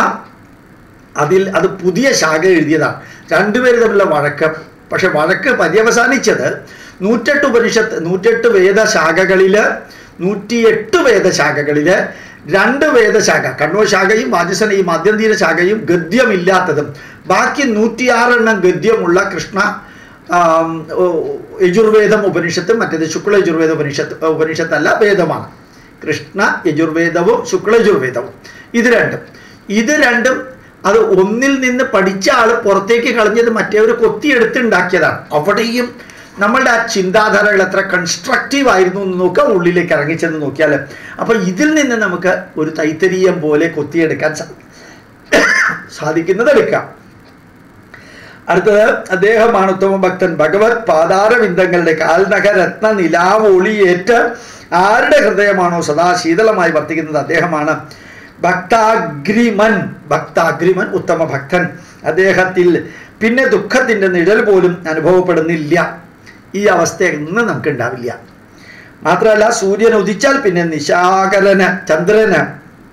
അതിൽ അത് പുതിയ ശാഖ എഴുതിയതാണ് രണ്ടുപേര് തമ്മിലുള്ള വഴക്ക് പക്ഷെ വഴക്ക് പര്യവസാനിച്ചത് നൂറ്റെട്ട് ഉപനിഷത്ത് നൂറ്റെട്ട് വേദശാഖകളിൽ നൂറ്റിയെട്ട് വേദശാഖകളിൽ രണ്ട് വേദശാഖ കണ്ണൂർ ശാഖയും വാചസനയും മാധ്യന്തീന ശാഖയും ഗദ്യമില്ലാത്തതും ബാക്കി നൂറ്റിയാറെണ്ണം ഗദ്യമുള്ള കൃഷ്ണ ആം, ഓ, യജുർവേദം ഉപനിഷത്തും മറ്റേത് ശുക്ല യജുർവേദ ഉപനിഷത്ത് ഉപനിഷത്തല്ല വേദമാണ് കൃഷ്ണ യജുർവേദവും ശുക്ല യജുർവേദവും ഇത് രണ്ടും ഇത് രണ്ടും അത് ഒന്നിൽ നിന്ന് പഠിച്ച ആൾ പുറത്തേക്ക് കളഞ്ഞത് മറ്റേവർ കൊത്തിയെടുത്തുണ്ടാക്കിയതാണ് അവിടെയും നമ്മളുടെ ആ ചിന്താധാരകൾ എത്ര കൺസ്ട്രക്റ്റീവ് ആയിരുന്നു എന്ന് നോക്കുക ഉള്ളിലേക്ക് ഇറങ്ങിച്ചെന്ന് നോക്കിയാൽ അപ്പോൾ ഇതിൽ നിന്ന് നമുക്ക് ഒരു തൈത്തരീയം പോലെ കൊത്തിയെടുക്കാൻ സാ- സാധിക്കുന്നത് എടുക്കാം അടുത്തത് അദ്ദേഹമാണ് ഉത്തമ ഭക്തൻ ഭഗവത് പാതാരവിന്ദങ്ങളുടെ കാൽനഖ രത്ന നിലാവൊളിയേറ്റ് ആരുടെ ഹൃദയമാണോ സദാ ശീതളമായി വർത്തിക്കുന്നത് അദ്ദേഹമാണ് ഭക്താഗ്രിമൻ ഭക്താഗ്രിമൻ ഉത്തമ ഭക്തൻ അദ്ദേഹത്തിൽ പിന്നെ ദുഃഖത്തിന്റെ നിഴൽ പോലും അനുഭവപ്പെടുന്നില്ല ഈ അവസ്ഥ ഇന്ന് നമുക്ക് ഉണ്ടാവില്ല മാത്രമല്ല സൂര്യൻ ഉദിച്ചാൽ പിന്നെ നിശാകരന് ചന്ദ്രന്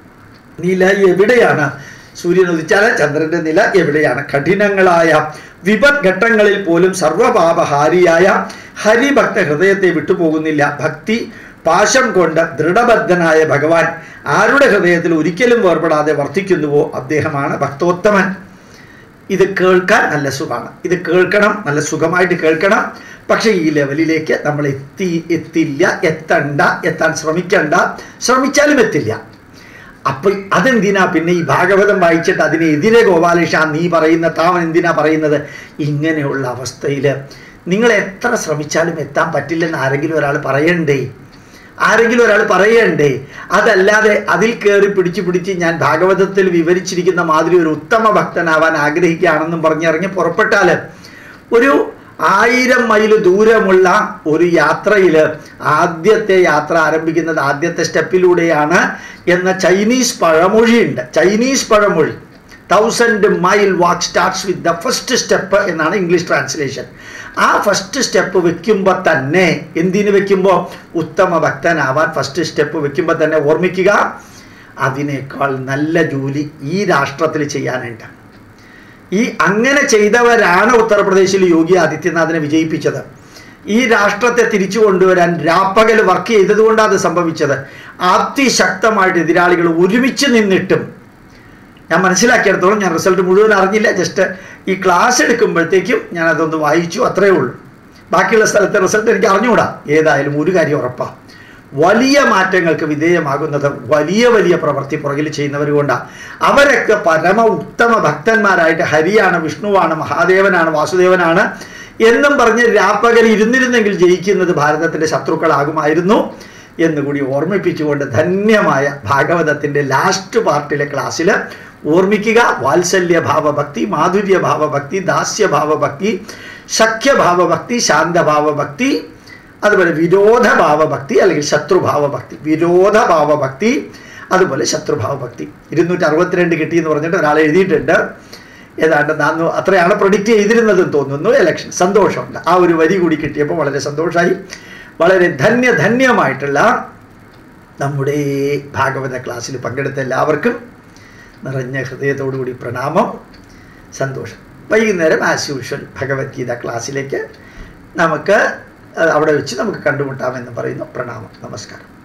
നില എവിടെയാണ് സൂര്യൻ ഉദിച്ചാൽ ചന്ദ്രന്റെ നില എവിടെയാണ് കഠിനങ്ങളായ വിപത് ഘട്ടങ്ങളിൽ പോലും സർവപാപഹാരിയായ ഹരിഭക്ത ഹൃദയത്തെ വിട്ടുപോകുന്നില്ല ഭക്തി പാശം കൊണ്ട് ദൃഢബദ്ധനായ ഭഗവാൻ ആരുടെ ഹൃദയത്തിൽ ഒരിക്കലും വേർപെടാതെ വർത്തിക്കുന്നുവോ അദ്ദേഹമാണ് ഭക്തോത്തമൻ ഇത് കേൾക്കാൻ നല്ല സുഖമാണ് ഇത് കേൾക്കണം നല്ല സുഖമായിട്ട് കേൾക്കണം പക്ഷേ ഈ ലെവലിലേക്ക് നമ്മൾ എത്തി എത്തില്ല എത്തണ്ട എത്താൻ ശ്രമിക്കണ്ട ശ്രമിച്ചാലും എത്തില്ല അപ്പോൾ അതെന്തിനാ പിന്നെ ഈ ഭാഗവതം വായിച്ചിട്ട് അതിനെതിരെ ഗോപാലകൃഷ നീ പറയുന്ന താവൻ എന്തിനാ പറയുന്നത് ഇങ്ങനെയുള്ള അവസ്ഥയിൽ നിങ്ങൾ എത്ര ശ്രമിച്ചാലും എത്താൻ പറ്റില്ലെന്ന് ആരെങ്കിലും ഒരാൾ പറയണ്ടേ ആരെങ്കിലും ഒരാൾ പറയണ്ടേ അതല്ലാതെ അതിൽ കയറി പിടിച്ച് പിടിച്ച് ഞാൻ ഭാഗവതത്തിൽ വിവരിച്ചിരിക്കുന്ന മാതിരി ഒരു ഉത്തമ ഭക്തനാവാൻ ആഗ്രഹിക്കുകയാണെന്നും പറഞ്ഞിറങ്ങി പുറപ്പെട്ടാൽ ഒരു ആയിരം മൈൽ ദൂരമുള്ള ഒരു യാത്രയിൽ ആദ്യത്തെ യാത്ര ആരംഭിക്കുന്നത് ആദ്യത്തെ സ്റ്റെപ്പിലൂടെയാണ് എന്ന ചൈനീസ് പഴമൊഴിയുണ്ട് ചൈനീസ് പഴമൊഴി thousand mile walk starts with the first step എന്നാണ് ഇംഗ്ലീഷ് ട്രാൻസ്ലേഷൻ ആ ഫസ്റ്റ് സ്റ്റെപ്പ് വെക്കുമ്പോൾ തന്നെ എന്തിനു വെക്കുമ്പോൾ ഉത്തമ ഭക്തനാവാൻ ഫസ്റ്റ് സ്റ്റെപ്പ് വെക്കുമ്പോൾ തന്നെ ഓർമ്മിക്കുക അതിനേക്കാൾ നല്ല ജോലി ഈ രാഷ്ട്രത്തിൽ ചെയ്യാനുണ്ട് ഈ അങ്ങനെ ചെയ്തവരാണ് ഉത്തർപ്രദേശിൽ യോഗി ആദിത്യനാഥിനെ വിജയിപ്പിച്ചത് ഈ രാഷ്ട്രത്തെ തിരിച്ചു കൊണ്ടുവരാൻ രാപ്പകൽ വർക്ക് ചെയ്തതുകൊണ്ടാണ് അത് സംഭവിച്ചത് അതിശക്തമായിട്ട് എതിരാളികൾ ഒരുമിച്ച് നിന്നിട്ടും ഞാൻ മനസ്സിലാക്കിയിടത്തോളം ഞാൻ റിസൾട്ട് മുഴുവൻ അറിഞ്ഞില്ല ജസ്റ്റ് ഈ ക്ലാസ് എടുക്കുമ്പോഴത്തേക്കും ഞാൻ അതൊന്ന് വായിച്ചു അത്രയേ ഉള്ളൂ ബാക്കിയുള്ള സ്ഥലത്തെ റിസൾട്ട് എനിക്ക് അറിഞ്ഞുകൂടാ ഏതായാലും ഒരു കാര്യം ഉറപ്പാണ് വലിയ മാറ്റങ്ങൾക്ക് വിധേയമാകുന്നത് വലിയ വലിയ പ്രവൃത്തി പുറകിൽ ചെയ്യുന്നവർ കൊണ്ടാണ് അവരൊക്കെ പരമ ഉത്തമ ഭക്തന്മാരായിട്ട് ഹരിയാണ് വിഷ്ണുവാണ് മഹാദേവനാണ് വാസുദേവനാണ് എന്നും പറഞ്ഞ് രാപ്പകൽ ഇരുന്നിരുന്നെങ്കിൽ ജയിക്കുന്നത് ഭാരതത്തിൻ്റെ ശത്രുക്കളാകുമായിരുന്നു എന്നുകൂടി ഓർമ്മിപ്പിച്ചുകൊണ്ട് ധന്യമായ ഭാഗവതത്തിൻ്റെ ലാസ്റ്റ് പാർട്ടിലെ ക്ലാസ്സിൽ ഓർമ്മിക്കുക വാത്സല്യ ഭാവഭക്തി മാധുര്യ ഭാവഭക്തി ദാസ്യ ഭാവഭക്തി സഖ്യഭാവഭക്തി ശാന്തഭാവഭക്തി അതുപോലെ വിരോധഭാവഭക്തി അല്ലെങ്കിൽ ശത്രുഭാവഭക്തി വിരോധഭാവഭക്തി അതുപോലെ ശത്രുഭാവഭക്തി ഇരുന്നൂറ്റി അറുപത്തിരണ്ട് കിട്ടിയെന്ന് പറഞ്ഞിട്ട് ഒരാൾ എഴുതിയിട്ടുണ്ട് ഏതാണ്ട് നാന്നു അത്രയാണ് പ്രൊഡിക്റ്റ് ചെയ്തിരുന്നതെന്ന് തോന്നുന്നു ഇലക്ഷൻ സന്തോഷമുണ്ട് ആ ഒരു വരി കൂടി കിട്ടിയപ്പോൾ വളരെ സന്തോഷമായി വളരെ ധന്യ ധന്യമായിട്ടുള്ള നമ്മുടെ ഭാഗവത ക്ലാസ്സിൽ പങ്കെടുത്ത എല്ലാവർക്കും നിറഞ്ഞ ഹൃദയത്തോടുകൂടി പ്രണാമം സന്തോഷം വൈകുന്നേരം ആസ് യൂഷ്വൽ ഭഗവത്ഗീത ക്ലാസ്സിലേക്ക് നമുക്ക് അവിടെ വെച്ച് നമുക്ക് കണ്ടുമുട്ടാമെന്ന് പറയുന്നു പ്രണാമം നമസ്കാരം